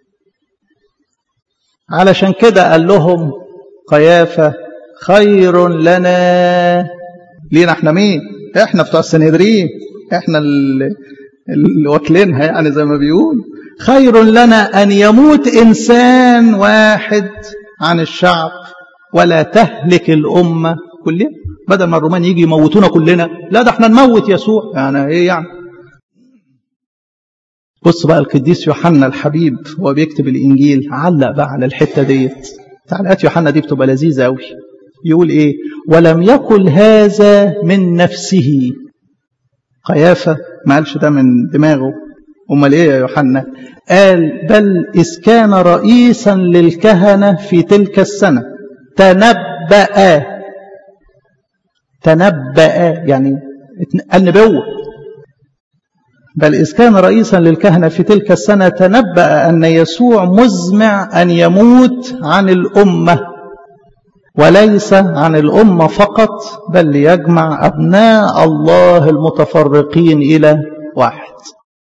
علشان كده قال لهم قيافة خير لنا لينا احنا مين احنا بتوع السنهدرين احنا اللي واكلينها يعني زي ما بيقول خير لنا أن يموت إنسان واحد عن الشعب ولا تهلك الأمة كلها بدل ما الرومان يجي يموتونا كلنا لا ده احنا نموت يسوع يعني ايه يعني بص بقى القديس يوحنا الحبيب وهو بيكتب الإنجيل علق بقى على الحتة ديت تعليقات يوحنا دي بتبقى لذيذة أوي يقول إيه ولم يقل هذا من نفسه قيافة ما قالش ده من دماغه أمال إيه يا يوحنا قال بل إذ كان رئيسا للكهنة في تلك السنة تنبأ تنبأ يعني النبوة بل إذ كان رئيسا للكهنة في تلك السنة تنبأ أن يسوع مزمع أن يموت عن الأمة وليس عن الأمة فقط بل ليجمع أبناء الله المتفرقين إلى واحد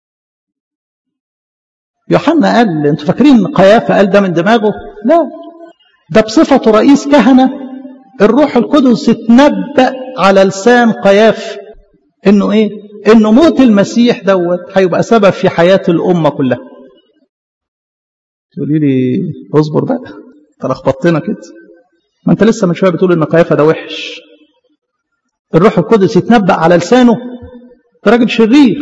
يوحنا قال انتوا فاكرين قيافة قال ده من دماغه لا ده بصفته رئيس كهنة الروح القدس اتنبأ على لسان قياف انه ايه انه موت المسيح دوت هيبقى سبب في حياة الأمة كلها تقولي لي اصبر بقى انت لخبطتنا كده ما انت لسه من شويه بتقول ان قيافه ده وحش الروح القدس يتنبأ على لسانه ده راجل شرير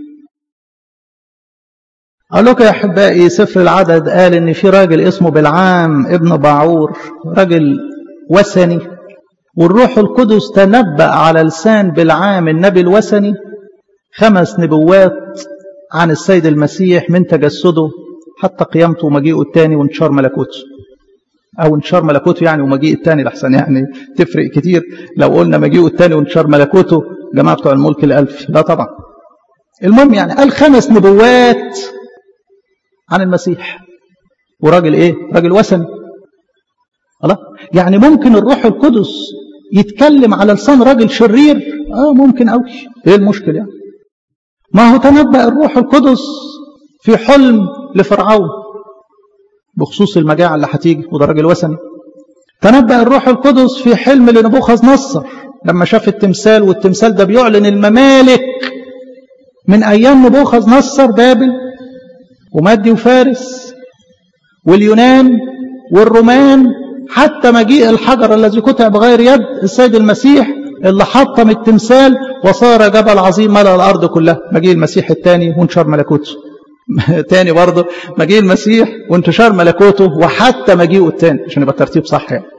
أقول لكم يا أحبائي سفر العدد قال إن في راجل اسمه بالعام ابن باعور راجل وثني والروح القدس تنبأ على لسان بالعام النبي الوثني خمس نبوات عن السيد المسيح من تجسده حتى قيامته ومجيئه الثاني وانتشار ملكوته أو انتشار ملكوته يعني ومجيء الثاني لحسن يعني تفرق كتير لو قلنا مجيئه الثاني وانتشار ملكوته جماعة بتوع الملك الألفي لا طبعا المهم يعني قال خمس نبوات عن المسيح وراجل ايه راجل وثني الله يعني ممكن الروح القدس يتكلم على لسان راجل شرير اه ممكن قوي ايه المشكله يعني ما هو تنبأ الروح القدس في حلم لفرعون بخصوص المجاعة اللي هتيجي وده راجل وثني تنبأ الروح القدس في حلم لنبوخذ نصر لما شاف التمثال والتمثال ده بيعلن الممالك من أيام نبوخذ نصر بابل ومادي وفارس واليونان والرومان حتى مجيء الحجر الذي قطع بغير يد السيد المسيح اللي حطم التمثال وصار جبل عظيم ملأ الأرض كلها مجيء المسيح الثاني وانشر ملكوته تاني برضه مجيء المسيح وانتشار ملكوته وحتى مجيئه الثاني عشان يبقى الترتيب صح يعني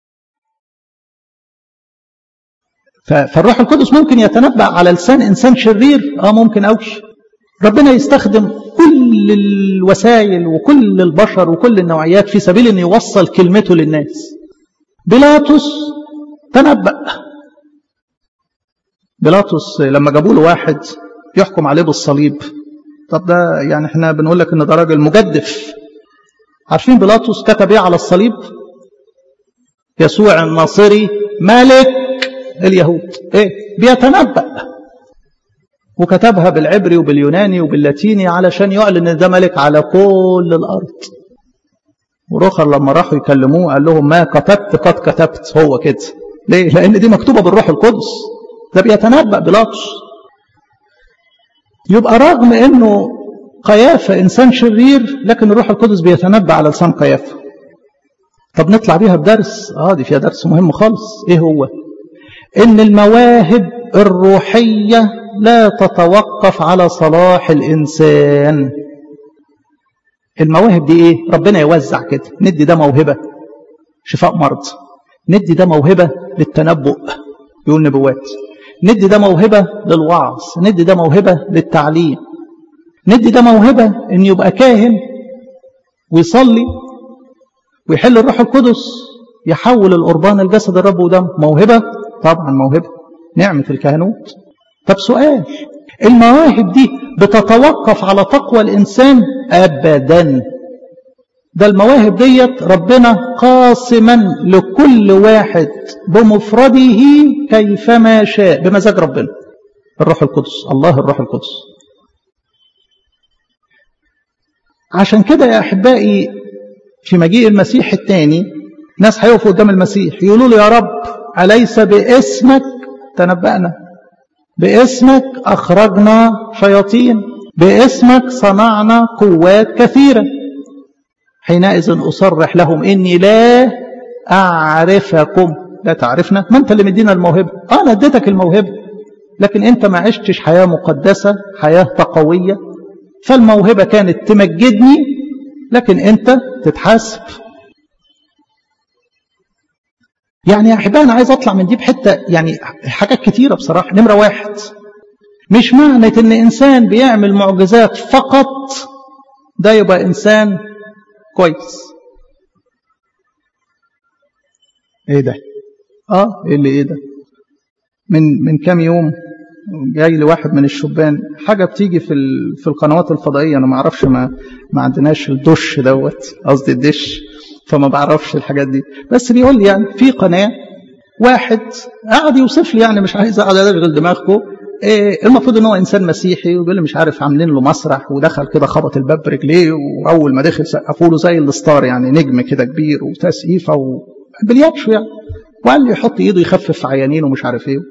فالروح القدس ممكن يتنبأ على لسان إنسان شرير اه ممكن أوش ربنا يستخدم كل الوسائل وكل البشر وكل النوعيات في سبيل أن يوصل كلمته للناس بيلاطس تنبأ بيلاطس لما جابوا له واحد يحكم عليه بالصليب طب ده يعني احنا بنقول لك ان ده راجل مجدف عارفين بيلاطس كتب ايه على الصليب يسوع الناصري ملك اليهود ايه بيتنبأ وكتبها بالعبري وباليوناني وباللاتيني علشان يعلن ان ده ملك على كل الارض ورخر لما راحوا يكلموه قال لهم ما كتبت قد كتبت هو كده ليه لان دي مكتوبه بالروح القدس ده بيتنبأ بيلاطس يبقى رغم انه قيافة انسان شرير لكن الروح القدس بيتنبأ على لسان قيافة طب نطلع بيها بدرس اه دي فيها درس مهم خالص ايه هو ان المواهب الروحية لا تتوقف على صلاح الانسان المواهب دي ايه ربنا يوزع كده ندي ده موهبة شفاء مرض ندي ده موهبة للتنبؤ يقول نبوات ندي ده موهبة للوعظ ندي ده موهبة للتعليم ندي ده موهبة ان يبقى كاهن ويصلي ويحل الروح القدس يحول القربان الجسد الرب ودم موهبة طبعا موهبة نعمة الكهنوت طب سؤال المواهب دي بتتوقف على تقوى الإنسان أبدا ده المواهب ديت ربنا قاسما لكل واحد بمفرده كيفما شاء بمزاج ربنا الروح القدس الله الروح القدس عشان كده يا أحبائي في مجيء المسيح الثاني ناس هيقفوا قدام المسيح يقولوا له يا رب أليس باسمك تنبأنا باسمك أخرجنا شياطين باسمك صنعنا قوات كثيرة حينئذ أصرح لهم إني لا أعرفكم لا تعرفنا ما أنت اللي مدينا الموهبة آه أنا اديتك الموهبة لكن أنت ما عشتش حياة مقدسة حياة تقوية فالموهبة كانت تمجدني لكن أنت تتحاسب يعني يا أحبائي أنا عايز أطلع من دي بحتة يعني حاجات كتيرة بصراحة نمرة واحد مش معنى إن إنسان بيعمل معجزات فقط ده يبقى إنسان كويس إيه ده؟ آه إيه اللي إيه ده؟ من من كام يوم جاي لي واحد من الشبان حاجه بتيجي في في القنوات الفضائيه انا ما اعرفش ما ما عندناش الدش دوت قصدي الدش فما بعرفش الحاجات دي بس بيقول لي يعني في قناه واحد قعد يوصف لي يعني مش عايز اقعد اشغل دماغكم إيه المفروض ان هو انسان مسيحي وبيقول لي مش عارف عاملين له مسرح ودخل كده خبط الباب برجليه واول ما دخل سقفوا له زي الستار يعني نجم كده كبير وتسقيفه وبلياتشو يعني وقال لي يحط ايده يخفف في عيانين ومش عارف ايه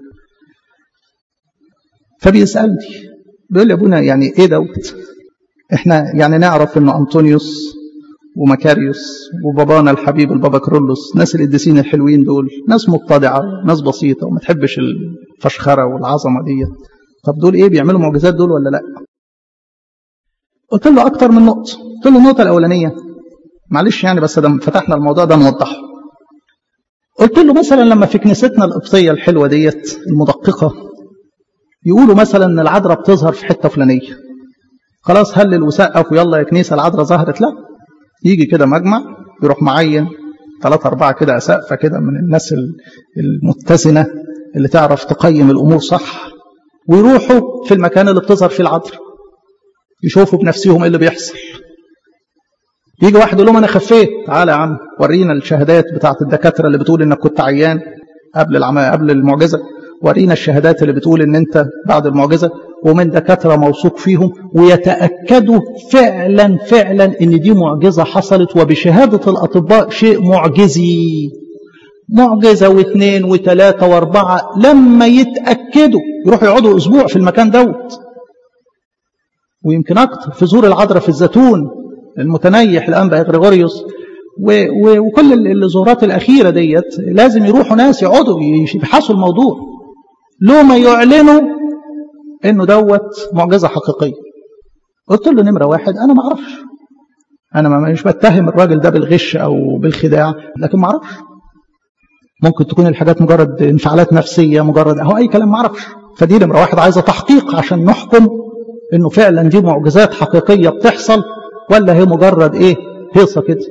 فبيسالني بيقول لي ابونا يعني ايه دوت احنا يعني نعرف انه انطونيوس ومكاريوس وبابانا الحبيب البابا كرولوس ناس القديسين الحلوين دول ناس متضعه ناس بسيطه وما تحبش الفشخره والعظمه ديت طب دول ايه بيعملوا معجزات دول ولا لا قلت له اكتر من نقطه قلت له النقطه الاولانيه معلش يعني بس ده فتحنا الموضوع ده نوضحه قلت له مثلا لما في كنيستنا القبطيه الحلوه ديت المدققه يقولوا مثلا ان العذراء بتظهر في حته فلانيه خلاص هلل وسقف ويلا يا كنيسه العذراء ظهرت لا يجي كده مجمع يروح معين ثلاثة أربعة كده أسقفة كده من الناس المتزنة اللي تعرف تقيم الأمور صح ويروحوا في المكان اللي بتظهر فيه العذراء يشوفوا بنفسهم ايه اللي بيحصل يجي واحد يقول لهم انا خفيت تعالى يا عم ورينا الشهادات بتاعت الدكاتره اللي بتقول انك كنت عيان قبل العمى قبل المعجزه ورينا الشهادات اللي بتقول ان انت بعد المعجزه ومن دكاتره موثوق فيهم ويتاكدوا فعلا فعلا ان دي معجزه حصلت وبشهاده الاطباء شيء معجزي معجزه واثنين وثلاثه واربعه لما يتاكدوا يروحوا يقعدوا اسبوع في المكان دوت ويمكن اكتر في زور العذراء في الزيتون المتنيح الانبا غريغوريوس وكل الظهورات الاخيره ديت لازم يروحوا ناس يقعدوا يبحثوا الموضوع لو ما يعلنوا انه دوت معجزه حقيقيه قلت له نمره واحد انا ما اعرفش انا مش بتهم الراجل ده بالغش او بالخداع لكن ما اعرفش ممكن تكون الحاجات مجرد انفعالات نفسيه مجرد اهو اي كلام ما اعرفش فدي نمره واحد عايزه تحقيق عشان نحكم انه فعلا دي معجزات حقيقيه بتحصل ولا هي مجرد ايه هيصه كده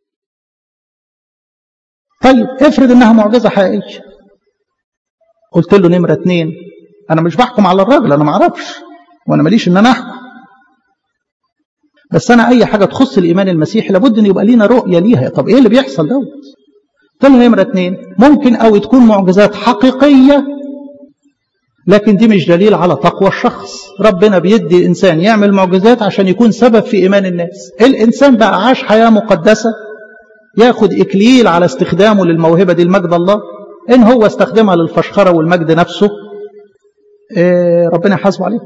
طيب افرض انها معجزه حقيقيه قلت له نمره اتنين انا مش بحكم على الراجل انا ما اعرفش وانا ماليش ان انا احكم بس انا اي حاجه تخص الايمان المسيحي لابد ان يبقى لينا رؤيه ليها طب ايه اللي بيحصل دوت قلت له نمره اتنين ممكن او تكون معجزات حقيقيه لكن دي مش دليل على تقوى الشخص ربنا بيدي إنسان يعمل معجزات عشان يكون سبب في إيمان الناس الإنسان بقى عاش حياة مقدسة ياخد إكليل على استخدامه للموهبة دي المجد الله إن هو استخدمها للفشخرة والمجد نفسه إيه ربنا يحاسبه عليه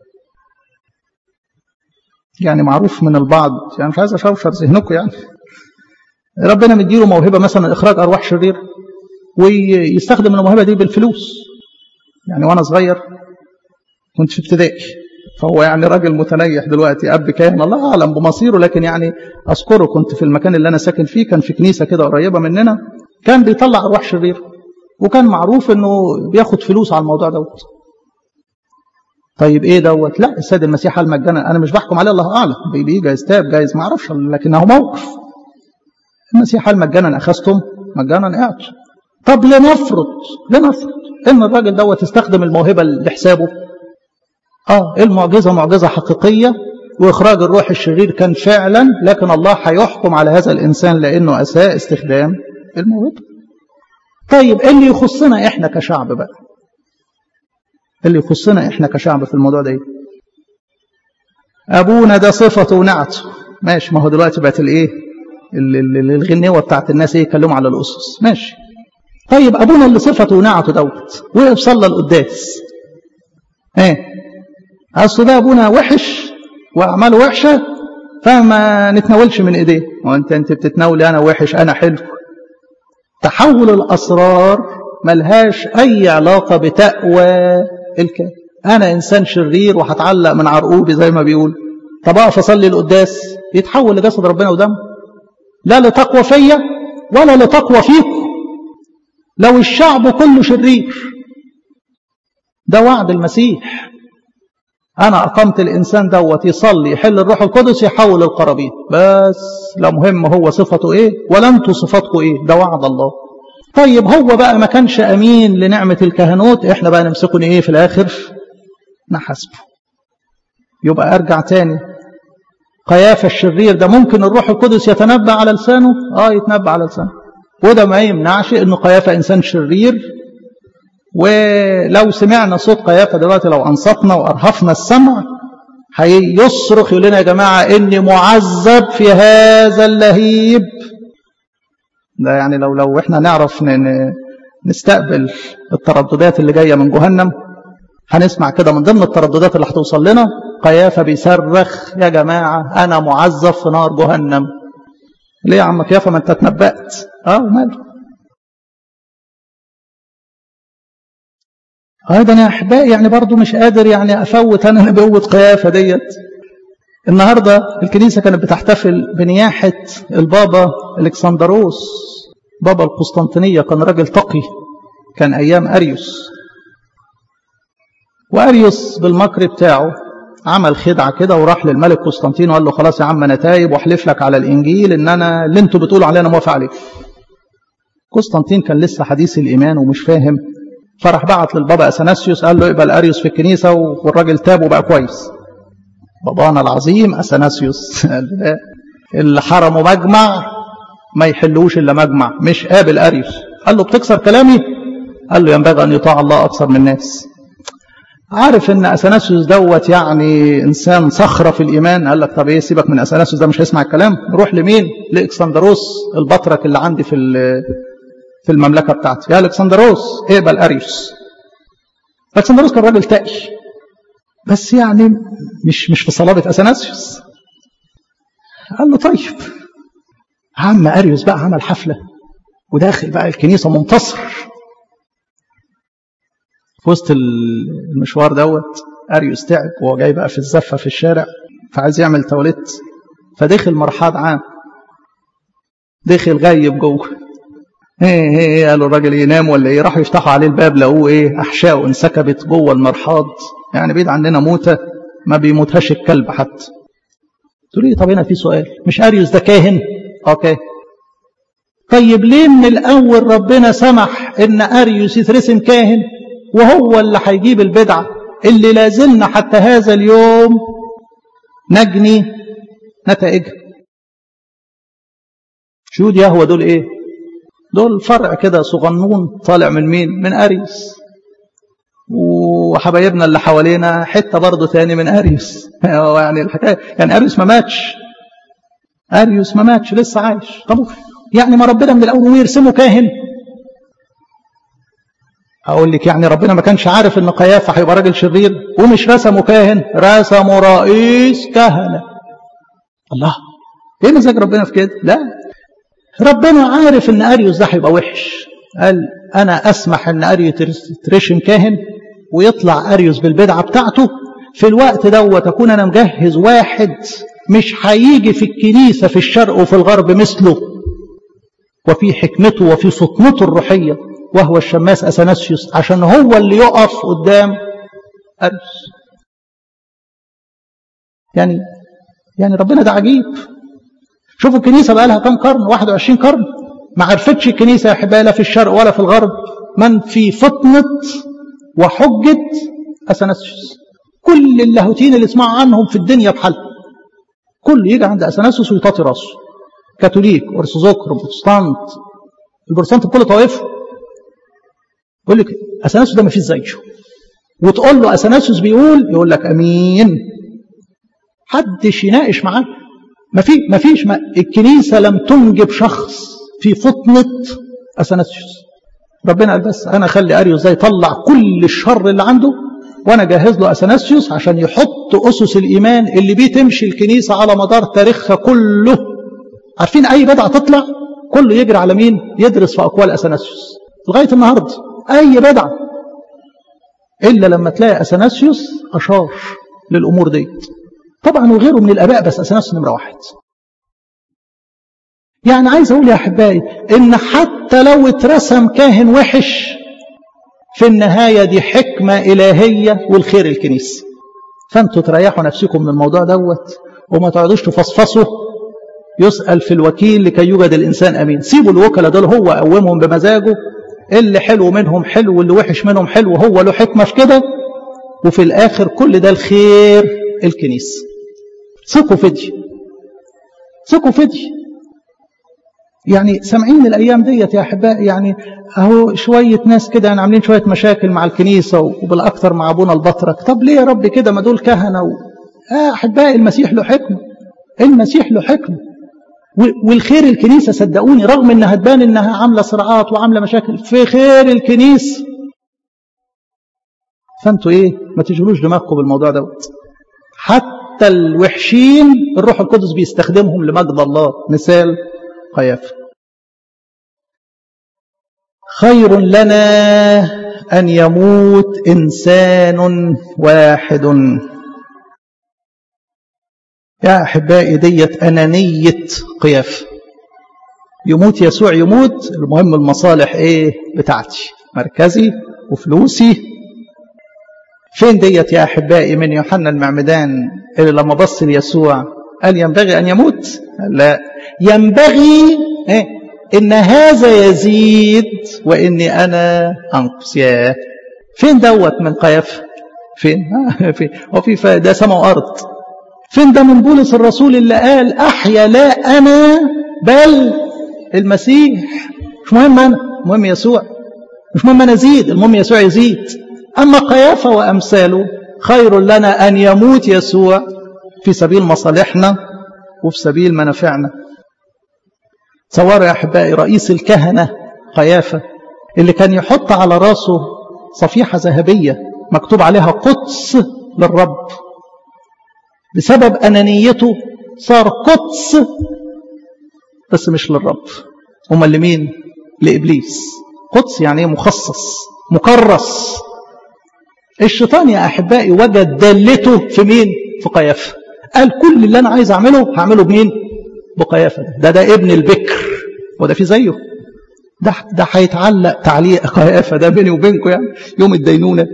يعني معروف من البعض يعني مش عايز أشوشر ذهنكم يعني ربنا مديله موهبة مثلا إخراج أرواح شرير ويستخدم الموهبة دي بالفلوس يعني وانا صغير كنت في ابتدائي فهو يعني راجل متنيح دلوقتي اب كاهن الله اعلم بمصيره لكن يعني اذكره كنت في المكان اللي انا ساكن فيه كان في كنيسه كده قريبه مننا كان بيطلع ارواح شرير وكان معروف انه بياخد فلوس على الموضوع دوت طيب ايه دوت لا السيد المسيح قال مجانا انا مش بحكم عليه الله اعلم بيجي جايز تاب جايز ما اعرفش لكنه موقف المسيح قال مجانا اخذتم مجانا اعطوا طب لنفرض لنفرض ان الراجل دوت استخدم الموهبه لحسابه اه المعجزه معجزه حقيقيه وإخراج الروح الشرير كان فعلا لكن الله هيحكم على هذا الإنسان لأنه أساء استخدام الموهبة طيب اللي يخصنا إحنا كشعب بقى اللي يخصنا إحنا كشعب في الموضوع ده أبونا ده صفته ونعته ماشي ما هو دلوقتي بقت الإيه الغنيوة بتاعت الناس إيه يتكلموا على الأسس ماشي طيب أبونا اللي صفته ونعته دوت وقف صلى القداس ايه اصل ده ابونا وحش واعماله وحشه فما نتناولش من ايديه وانت انت بتتناولي انا وحش انا حلو تحول الاسرار ملهاش اي علاقه بتقوى الكلام انا انسان شرير وهتعلق من عرقوبي زي ما بيقول طب اقف اصلي القداس يتحول لجسد ربنا ودم لا لتقوى فيا ولا لتقوى فيكم لو الشعب كله شرير ده وعد المسيح أنا أقمت الإنسان دوت يصلي يحل الروح القدس يحول القرابين بس لا مهم هو صفته إيه ولا أنتوا صفاتكم إيه ده وعد الله طيب هو بقى ما كانش أمين لنعمة الكهنوت إحنا بقى نمسكه إيه في الآخر نحاسبه يبقى أرجع تاني قيافة الشرير ده ممكن الروح القدس يتنبأ على لسانه آه يتنبأ على لسانه وده ما يمنعش إنه قيافة إنسان شرير ولو سمعنا صوت قيافة دلوقتي لو أنصتنا وأرهفنا السمع هيصرخ يقول لنا يا جماعة إني معذب في هذا اللهيب ده يعني لو لو إحنا نعرف نستقبل الترددات اللي جاية من جهنم هنسمع كده من ضمن الترددات اللي هتوصل لنا قيافة بيصرخ يا جماعة أنا معذب في نار جهنم ليه يا عم قيافة ما أنت اتنبأت أه وماله أيضا يا أحبائي يعني برضو مش قادر يعني أفوت أنا نبوة قيافة ديت النهاردة الكنيسة كانت بتحتفل بنياحة البابا الكسندروس بابا القسطنطينية كان راجل تقي كان أيام أريوس وأريوس بالمكر بتاعه عمل خدعة كده وراح للملك قسطنطين وقال له خلاص يا عم أنا تايب واحلف لك على الإنجيل إن أنا اللي أنتوا بتقولوا عليه أنا موافق عليه قسطنطين كان لسه حديث الإيمان ومش فاهم فراح بعت للبابا اثناسيوس قال له اقبل اريوس في الكنيسه والراجل تاب وبقى كويس بابانا العظيم اثناسيوس اللي حرموا مجمع ما يحلوش الا مجمع مش قابل اريوس قال له بتكسر كلامي قال له ينبغي ان يطاع الله اكثر من الناس عارف ان اثناسيوس دوت يعني انسان صخره في الايمان قال لك طب ايه سيبك من اثناسيوس ده مش هيسمع الكلام نروح لمين لاكسندروس البطرك اللي عندي في في المملكة بتاعتي يا الكسندروس اقبل أريوس الكسندروس كان راجل تقي بس يعني مش مش في صلابة أثناسيوس قال له طيب عم أريوس بقى عمل حفلة وداخل بقى الكنيسة منتصر في وسط المشوار دوت أريوس تعب وهو جاي بقى في الزفة في الشارع فعايز يعمل تواليت فدخل مرحاض عام دخل غيب جوه ايه ايه قالوا الراجل ينام ولا ايه راحوا يفتحوا عليه الباب لقوه ايه احشائه انسكبت جوه المرحاض يعني بعيد عننا موته ما بيموتهاش الكلب حتى تقول لي طب هنا في سؤال مش اريوس ده كاهن اوكي طيب ليه من الاول ربنا سمح ان اريوس يترسم كاهن وهو اللي هيجيب البدعه اللي لازلنا حتى هذا اليوم نجني نتائجها شهود يهوى دول ايه دول فرع كده صغنون طالع من مين من أريس وحبايبنا اللي حوالينا حتة برضه تاني من أريس يعني الحكاية يعني أريس ما ماتش أريوس ما ماتش لسه عايش طب يعني ما ربنا من الأول يرسمه كاهن أقول لك يعني ربنا ما كانش عارف إن قيافة هيبقى راجل شرير ومش رسمه كاهن رسمه رئيس كهنة الله إيه مزاج ربنا في كده؟ لا ربنا عارف ان اريوس ده هيبقى وحش قال انا اسمح ان اريوس ترشم كاهن ويطلع اريوس بالبدعه بتاعته في الوقت دوت اكون انا مجهز واحد مش هيجي في الكنيسه في الشرق وفي الغرب مثله وفي حكمته وفي فطنته الروحيه وهو الشماس اثناسيوس عشان هو اللي يقف قدام اريوس يعني يعني ربنا ده عجيب شوفوا الكنيسة بقى لها كم قرن 21 قرن ما عرفتش الكنيسة يا أحبائي لا في الشرق ولا في الغرب من في فطنة وحجة أثناسيوس كل اللاهوتين اللي اسمعوا عنهم في الدنيا بحال كل يجي عند اثناسيوس ويطاطي راسه كاثوليك ارثوذكس بروتستانت البروتستانت بكل طوائفه يقول لك اثناسيوس ده ما فيش زيه وتقول له اثناسيوس بيقول يقول لك امين حدش يناقش معاه ما في ما فيش ما الكنيسه لم تنجب شخص في فطنه اثناسيوس ربنا قال بس انا اخلي اريوس ده يطلع كل الشر اللي عنده وانا جهز له اثناسيوس عشان يحط اسس الايمان اللي بيه تمشي الكنيسه على مدار تاريخها كله عارفين اي بدعه تطلع كله يجري على مين يدرس في اقوال اثناسيوس لغايه النهارده اي بدعه الا لما تلاقي اثناسيوس اشار للامور ديت طبعا وغيره من الاباء بس اثناسيوس نمره واحد يعني عايز اقول يا احبائي ان حتى لو اترسم كاهن وحش في النهايه دي حكمه الهيه والخير الكنيسه فانتوا تريحوا نفسكم من الموضوع دوت وما تقعدوش تفصفصوا يسال في الوكيل لكي يوجد الانسان امين سيبوا الوكلاء دول هو قومهم بمزاجه اللي حلو منهم حلو واللي وحش منهم حلو هو له حكمه في كده وفي الاخر كل ده الخير الكنيسه ثقوا في دي ثقوا في دي يعني سامعين الايام ديت يا احبائي يعني اهو شويه ناس كده يعني عاملين شويه مشاكل مع الكنيسه وبالاكثر مع ابونا البطرك طب ليه يا رب كده ما دول كهنه و... آه احبائي المسيح له حكمه المسيح له حكمه والخير الكنيسه صدقوني رغم انها تبان انها عامله صراعات وعامله مشاكل في خير الكنيسه فانتوا ايه ما تشغلوش دماغكم بالموضوع دوت حتى الوحشين الروح القدس بيستخدمهم لمجد الله مثال قيافة خير لنا أن يموت إنسان واحد يا أحبائي ديت أنانية قيافة يموت يسوع يموت المهم المصالح إيه بتاعتي مركزي وفلوسي فين ديت يا أحبائي من يوحنا المعمدان اللي لما بص ليسوع قال ينبغي أن يموت لا ينبغي إيه؟ إن هذا يزيد وإني أنا أنقص يا فين دوت من قيافة فين فين وفي ده سماء وأرض فين ده من بولس الرسول اللي قال أحيا لا أنا بل المسيح مش مهم أنا مهم يسوع مش مهم أنا أزيد المهم يسوع يزيد أما قيافة وأمثاله خير لنا أن يموت يسوع في سبيل مصالحنا وفي سبيل منافعنا تصوروا يا أحبائي رئيس الكهنة قيافة اللي كان يحط على راسه صفيحة ذهبية مكتوب عليها قدس للرب بسبب أنانيته صار قدس بس مش للرب أمال لمين لإبليس قدس يعني ايه مخصص مكرس الشيطان يا أحبائي وجد دالته في مين في قيافة قال كل اللي أنا عايز أعمله هعمله بمين بقيافة ده ده ابن البكر وده في زيه ده ده هيتعلق تعليق قيافة ده بيني وبينكم يعني يوم الدينونة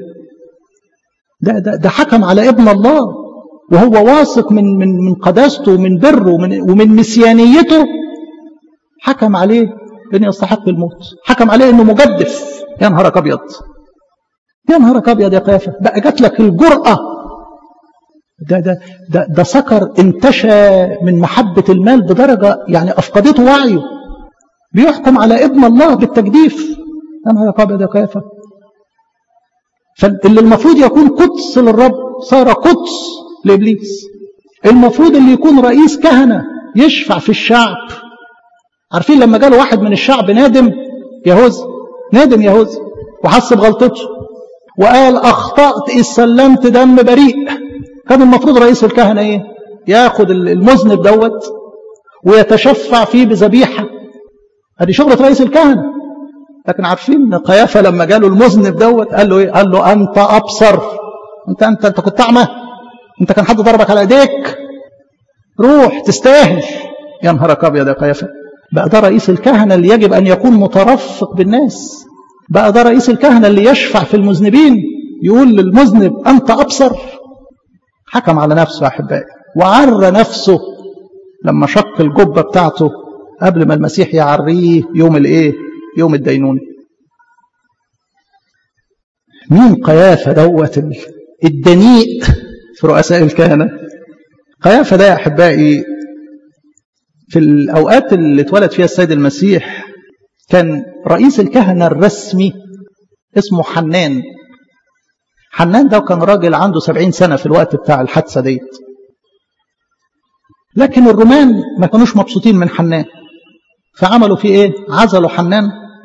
ده ده ده حكم على ابن الله وهو واثق من من من قداسته ومن بره ومن ومن مسيانيته حكم عليه انه يستحق الموت حكم عليه انه مجدف يا نهارك ابيض يا نهارك ابيض يا قيافه بقى جات لك الجرأه ده ده ده ده سكر انتشى من محبه المال بدرجه يعني افقدته وعيه بيحكم على ابن الله بالتجديف يا نهارك ابيض يا قيافه فاللي المفروض يكون قدس للرب صار قدس لابليس المفروض اللي يكون رئيس كهنه يشفع في الشعب عارفين لما جاله واحد من الشعب نادم يهوذا نادم يهوذا وحس بغلطته وقال اخطات اذ سلمت دم بريء كان المفروض رئيس الكهنه ايه ياخد المذنب دوت ويتشفع فيه بذبيحه ادي شغله رئيس الكهنه لكن عارفين قيافه لما جاله المذنب دوت قال له ايه قال له انت ابصر انت انت انت كنت اعمى انت كان حد ضربك على ايديك روح تستاهل يا نهارك ابيض يا قيافه بقى ده رئيس الكهنه اللي يجب ان يكون مترفق بالناس بقى ده رئيس الكهنه اللي يشفع في المذنبين يقول للمذنب انت ابصر حكم على نفسه يا احبائي وعرى نفسه لما شق الجبه بتاعته قبل ما المسيح يعريه يوم الايه يوم الدينون مين قيافه دوت الدنيء في رؤساء الكهنه قيافة ده يا أحبائي في الأوقات اللي اتولد فيها السيد المسيح كان رئيس الكهنة الرسمي اسمه حنان حنان ده كان راجل عنده سبعين سنة في الوقت بتاع الحادثة ديت لكن الرومان ما كانوش مبسوطين من حنان فعملوا فيه ايه عزلوا حنان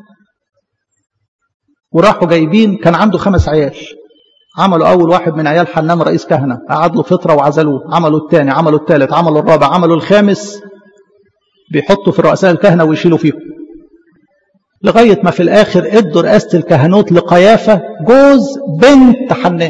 وراحوا جايبين كان عنده خمس عيال عملوا اول واحد من عيال حنان رئيس كهنه قعد له فتره وعزلوه عملوا الثاني عملوا الثالث عملوا الرابع عملوا الخامس بيحطوا في رؤساء الكهنه ويشيلوا فيهم لغايه ما في الاخر ادوا رئاسه الكهنوت لقيافه جوز بنت حنان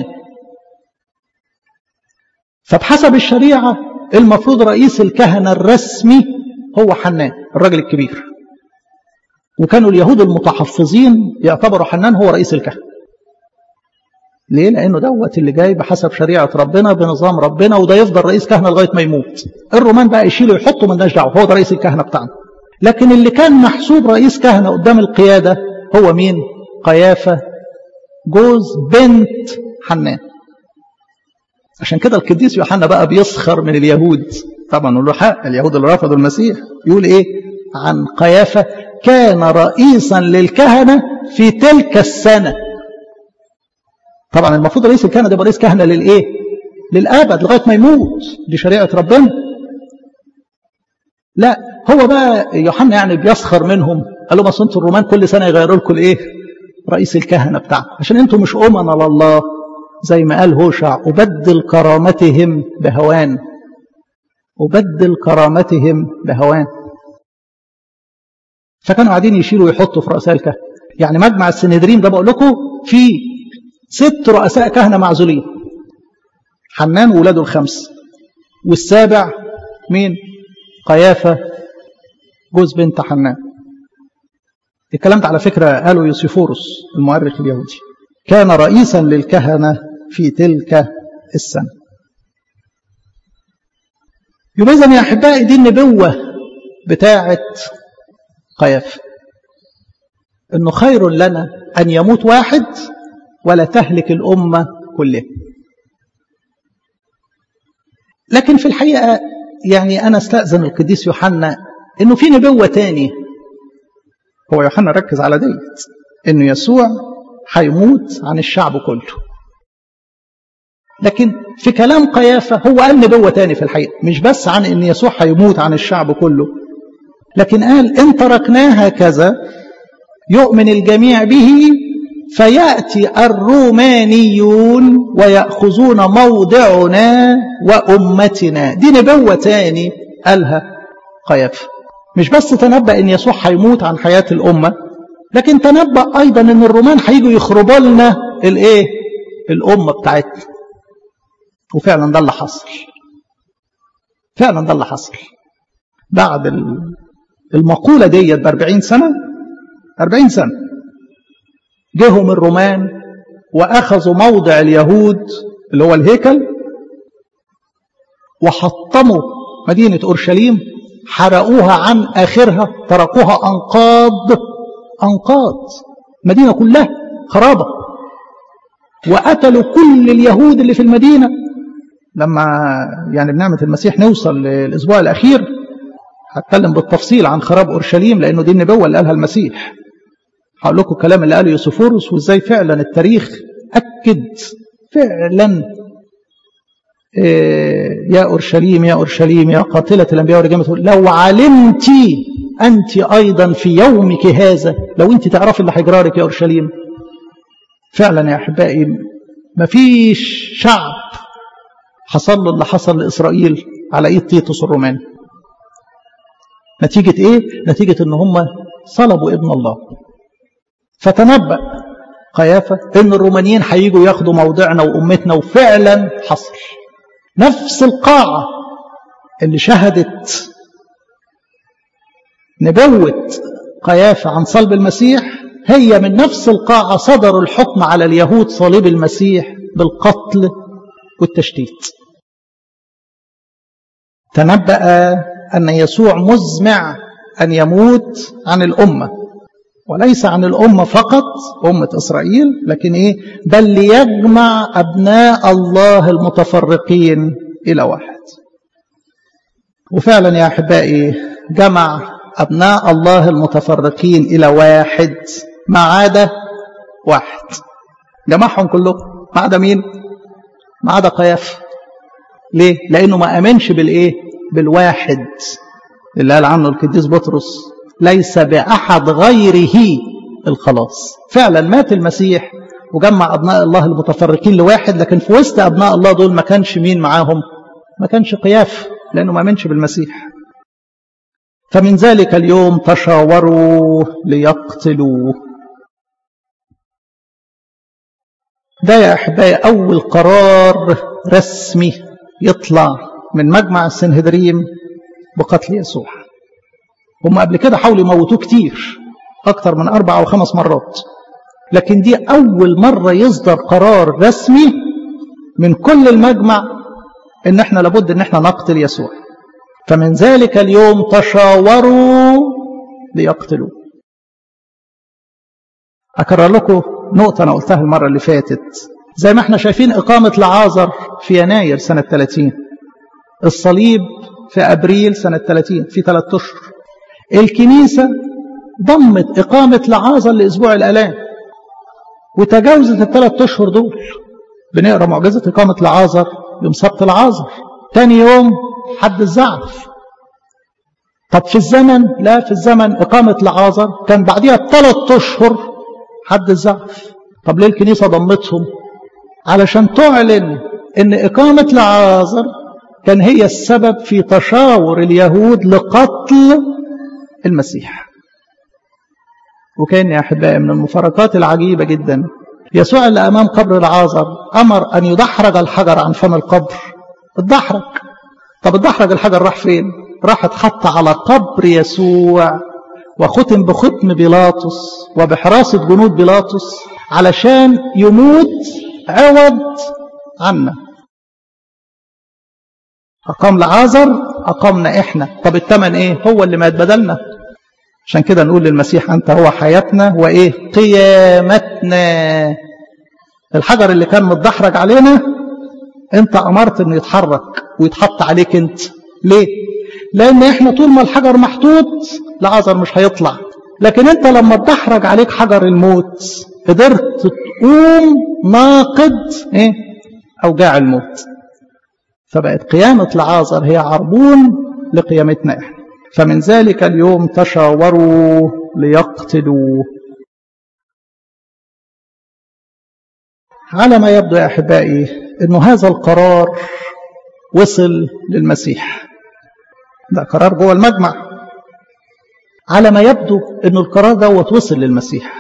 فبحسب الشريعه المفروض رئيس الكهنه الرسمي هو حنان الراجل الكبير وكانوا اليهود المتحفظين يعتبروا حنان هو رئيس الكهنه ليه؟ لأنه دوت اللي جاي بحسب شريعة ربنا بنظام ربنا وده يفضل رئيس كهنة لغاية ما يموت. الرومان بقى يشيلوا يحطوا مالناش دعوة هو ده رئيس الكهنة بتاعنا. لكن اللي كان محسوب رئيس كهنة قدام القيادة هو مين؟ قيافة جوز بنت حنان. عشان كده القديس يوحنا بقى بيسخر من اليهود طبعا له حق اليهود اللي رفضوا المسيح يقول ايه عن قيافة كان رئيسا للكهنة في تلك السنة طبعا المفروض رئيس الكهنة ده يبقى رئيس كهنة للايه للأبد لغاية ما يموت دي شريعة ربنا لا هو بقى يوحنا يعني بيسخر منهم قال لهم اصل انتوا الرومان كل سنة يغيروا لكم الايه رئيس الكهنة بتاعكم عشان انتوا مش أمنا لله زي ما قال هوشع أبدل كرامتهم بهوان أبدل كرامتهم بهوان فكانوا قاعدين يشيلوا ويحطوا في رؤساء الكهنة يعني مجمع السنهدرين ده بقول لكم في ست رؤساء كهنة معزولين حنان وولاده الخمس والسابع مين قيافة جوز بنت حنان الكلام ده على فكرة قاله يوسيفورس المؤرخ اليهودي كان رئيسا للكهنة في تلك السنة يبقى إذن يا أحبائي دي النبوة بتاعة قيافة إنه خير لنا أن يموت واحد ولا تهلك الأمة كلها لكن في الحقيقة يعني أنا استأذن القديس يوحنا إنه في نبوة تاني هو يوحنا ركز على ديت إنه يسوع هيموت عن الشعب كله لكن في كلام قيافة هو قال نبوة تاني في الحقيقة مش بس عن إن يسوع هيموت عن الشعب كله لكن قال إن تركناه هكذا يؤمن الجميع به فيأتي الرومانيون ويأخذون موضعنا وأمتنا دي نبوة تاني قالها قيافة مش بس تنبأ إن يسوع هيموت عن حياة الأمة لكن تنبأ أيضا إن الرومان هيجوا يخربوا لنا الإيه؟ الأمة بتاعتنا وفعلا ده اللي حصل فعلا ده اللي حصل بعد المقولة ديت ب 40 سنة 40 سنة جهم الرومان وأخذوا موضع اليهود اللي هو الهيكل وحطموا مدينة أورشليم حرقوها عن آخرها تركوها أنقاض أنقاض مدينة كلها خرابة وقتلوا كل اليهود اللي في المدينة لما يعني بنعمة المسيح نوصل للأسبوع الأخير هتكلم بالتفصيل عن خراب أورشليم لأنه دي النبوة اللي قالها المسيح هقول لكم الكلام اللي قاله يوسفورس وازاي فعلا التاريخ أكد فعلا إيه يا أورشليم يا أورشليم يا قاتلة الأنبياء ورجامة لو علمت أنت أيضا في يومك هذا لو أنت تعرفي اللي هيجرالك يا أورشليم فعلا يا أحبائي مفيش شعب حصل له اللي حصل لإسرائيل على إيد تيتوس الروماني نتيجة إيه؟ نتيجة إن هم صلبوا ابن الله فتنبأ قيافة إن الرومانيين هيجوا ياخدوا موضعنا وأمتنا وفعلا حصل نفس القاعة اللي شهدت نبوة قيافة عن صلب المسيح هي من نفس القاعة صدر الحكم على اليهود صليب المسيح بالقتل والتشتيت تنبأ أن يسوع مزمع أن يموت عن الأمة وليس عن الأمة فقط أمة إسرائيل لكن إيه بل ليجمع أبناء الله المتفرقين إلى واحد وفعلا يا أحبائي جمع أبناء الله المتفرقين إلى واحد ما عدا واحد جمعهم كلهم ما عدا مين ما عدا قياف ليه لأنه ما أمنش بالإيه بالواحد اللي قال عنه القديس بطرس ليس بأحد غيره الخلاص فعلا مات المسيح وجمع أبناء الله المتفرقين لواحد لكن في وسط أبناء الله دول ما كانش مين معاهم ما كانش قياف لأنه ما منش بالمسيح فمن ذلك اليوم تشاوروا ليقتلوه ده يا أحبائي أول قرار رسمي يطلع من مجمع السنهدريم بقتل يسوع هم قبل كده حاولوا يموتوه كتير أكتر من أربع أو خمس مرات لكن دي أول مرة يصدر قرار رسمي من كل المجمع إن إحنا لابد إن إحنا نقتل يسوع فمن ذلك اليوم تشاوروا ليقتلوه أكرر لكم نقطة أنا قلتها المرة اللي فاتت زي ما احنا شايفين إقامة لعازر في يناير سنة 30 الصليب في أبريل سنة 30 في ثلاثة أشهر الكنيسة ضمت إقامة لعازر لأسبوع الآلام وتجاوزت الثلاث أشهر دول بنقرأ معجزة إقامة لعازر يوم سبت العازر تاني يوم حد الزعف طب في الزمن لا في الزمن إقامة لعازر كان بعديها بثلاث أشهر حد الزعف طب ليه الكنيسة ضمتهم علشان تعلن ان إقامة لعازر كان هي السبب في تشاور اليهود لقتل المسيح وكان يا أحبائي من المفارقات العجيبة جدا يسوع اللي أمام قبر العازر أمر أن يدحرج الحجر عن فم القبر اتدحرج طب اتدحرج الحجر راح فين راح اتحط على قبر يسوع وختم بختم بيلاطس وبحراسة جنود بيلاطس علشان يموت عوض عنا أقام لعازر أقامنا إحنا طب الثمن إيه هو اللي مات بدلنا عشان كده نقول للمسيح أنت هو حياتنا وإيه قيامتنا الحجر اللي كان متدحرج علينا أنت أمرت إنه يتحرك ويتحط عليك أنت ليه لأن إحنا طول ما الحجر محطوط لعازر مش هيطلع لكن أنت لما تدحرج عليك حجر الموت قدرت تقوم ناقد إيه أوجاع الموت فبقت قيامة لعازر هي عربون لقيامتنا إحنا فمن ذلك اليوم تشاوروا ليقتلوا على ما يبدو يا أحبائي أنه هذا القرار وصل للمسيح ده قرار جوه المجمع على ما يبدو أنه القرار دوت وصل للمسيح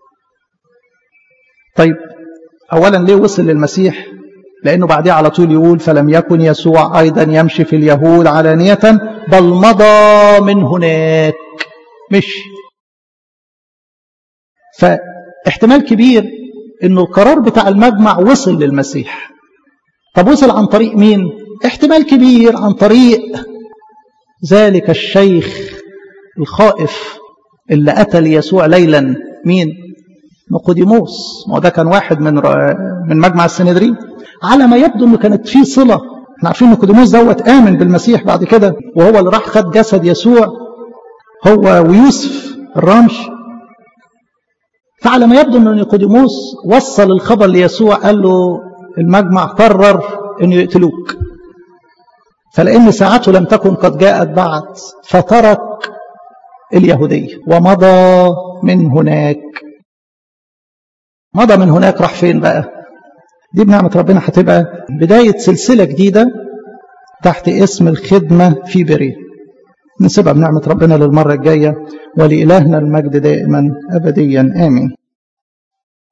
طيب أولا ليه وصل للمسيح لأنه بعدها على طول يقول فلم يكن يسوع أيضا يمشي في اليهود علانية بل مضى من هناك مشي فاحتمال كبير أنه القرار بتاع المجمع وصل للمسيح طب وصل عن طريق مين احتمال كبير عن طريق ذلك الشيخ الخائف اللي قتل يسوع ليلا مين نقوديموس ما ده كان واحد من من مجمع السندرين على ما يبدو انه كانت في صله احنا عارفين ان نيقوديموس دوت امن بالمسيح بعد كده وهو اللي راح خد جسد يسوع هو ويوسف الرامش فعلى ما يبدو ان نيقوديموس وصل الخبر ليسوع قال له المجمع قرر انه يقتلوك فلان ساعته لم تكن قد جاءت بعد فترك اليهوديه ومضى من هناك مضى من هناك راح فين بقى دي بنعمة ربنا هتبقى بداية سلسلة جديدة تحت اسم الخدمة في بريه نسيبها بنعمة ربنا للمرة الجاية ولإلهنا المجد دائما أبديا آمين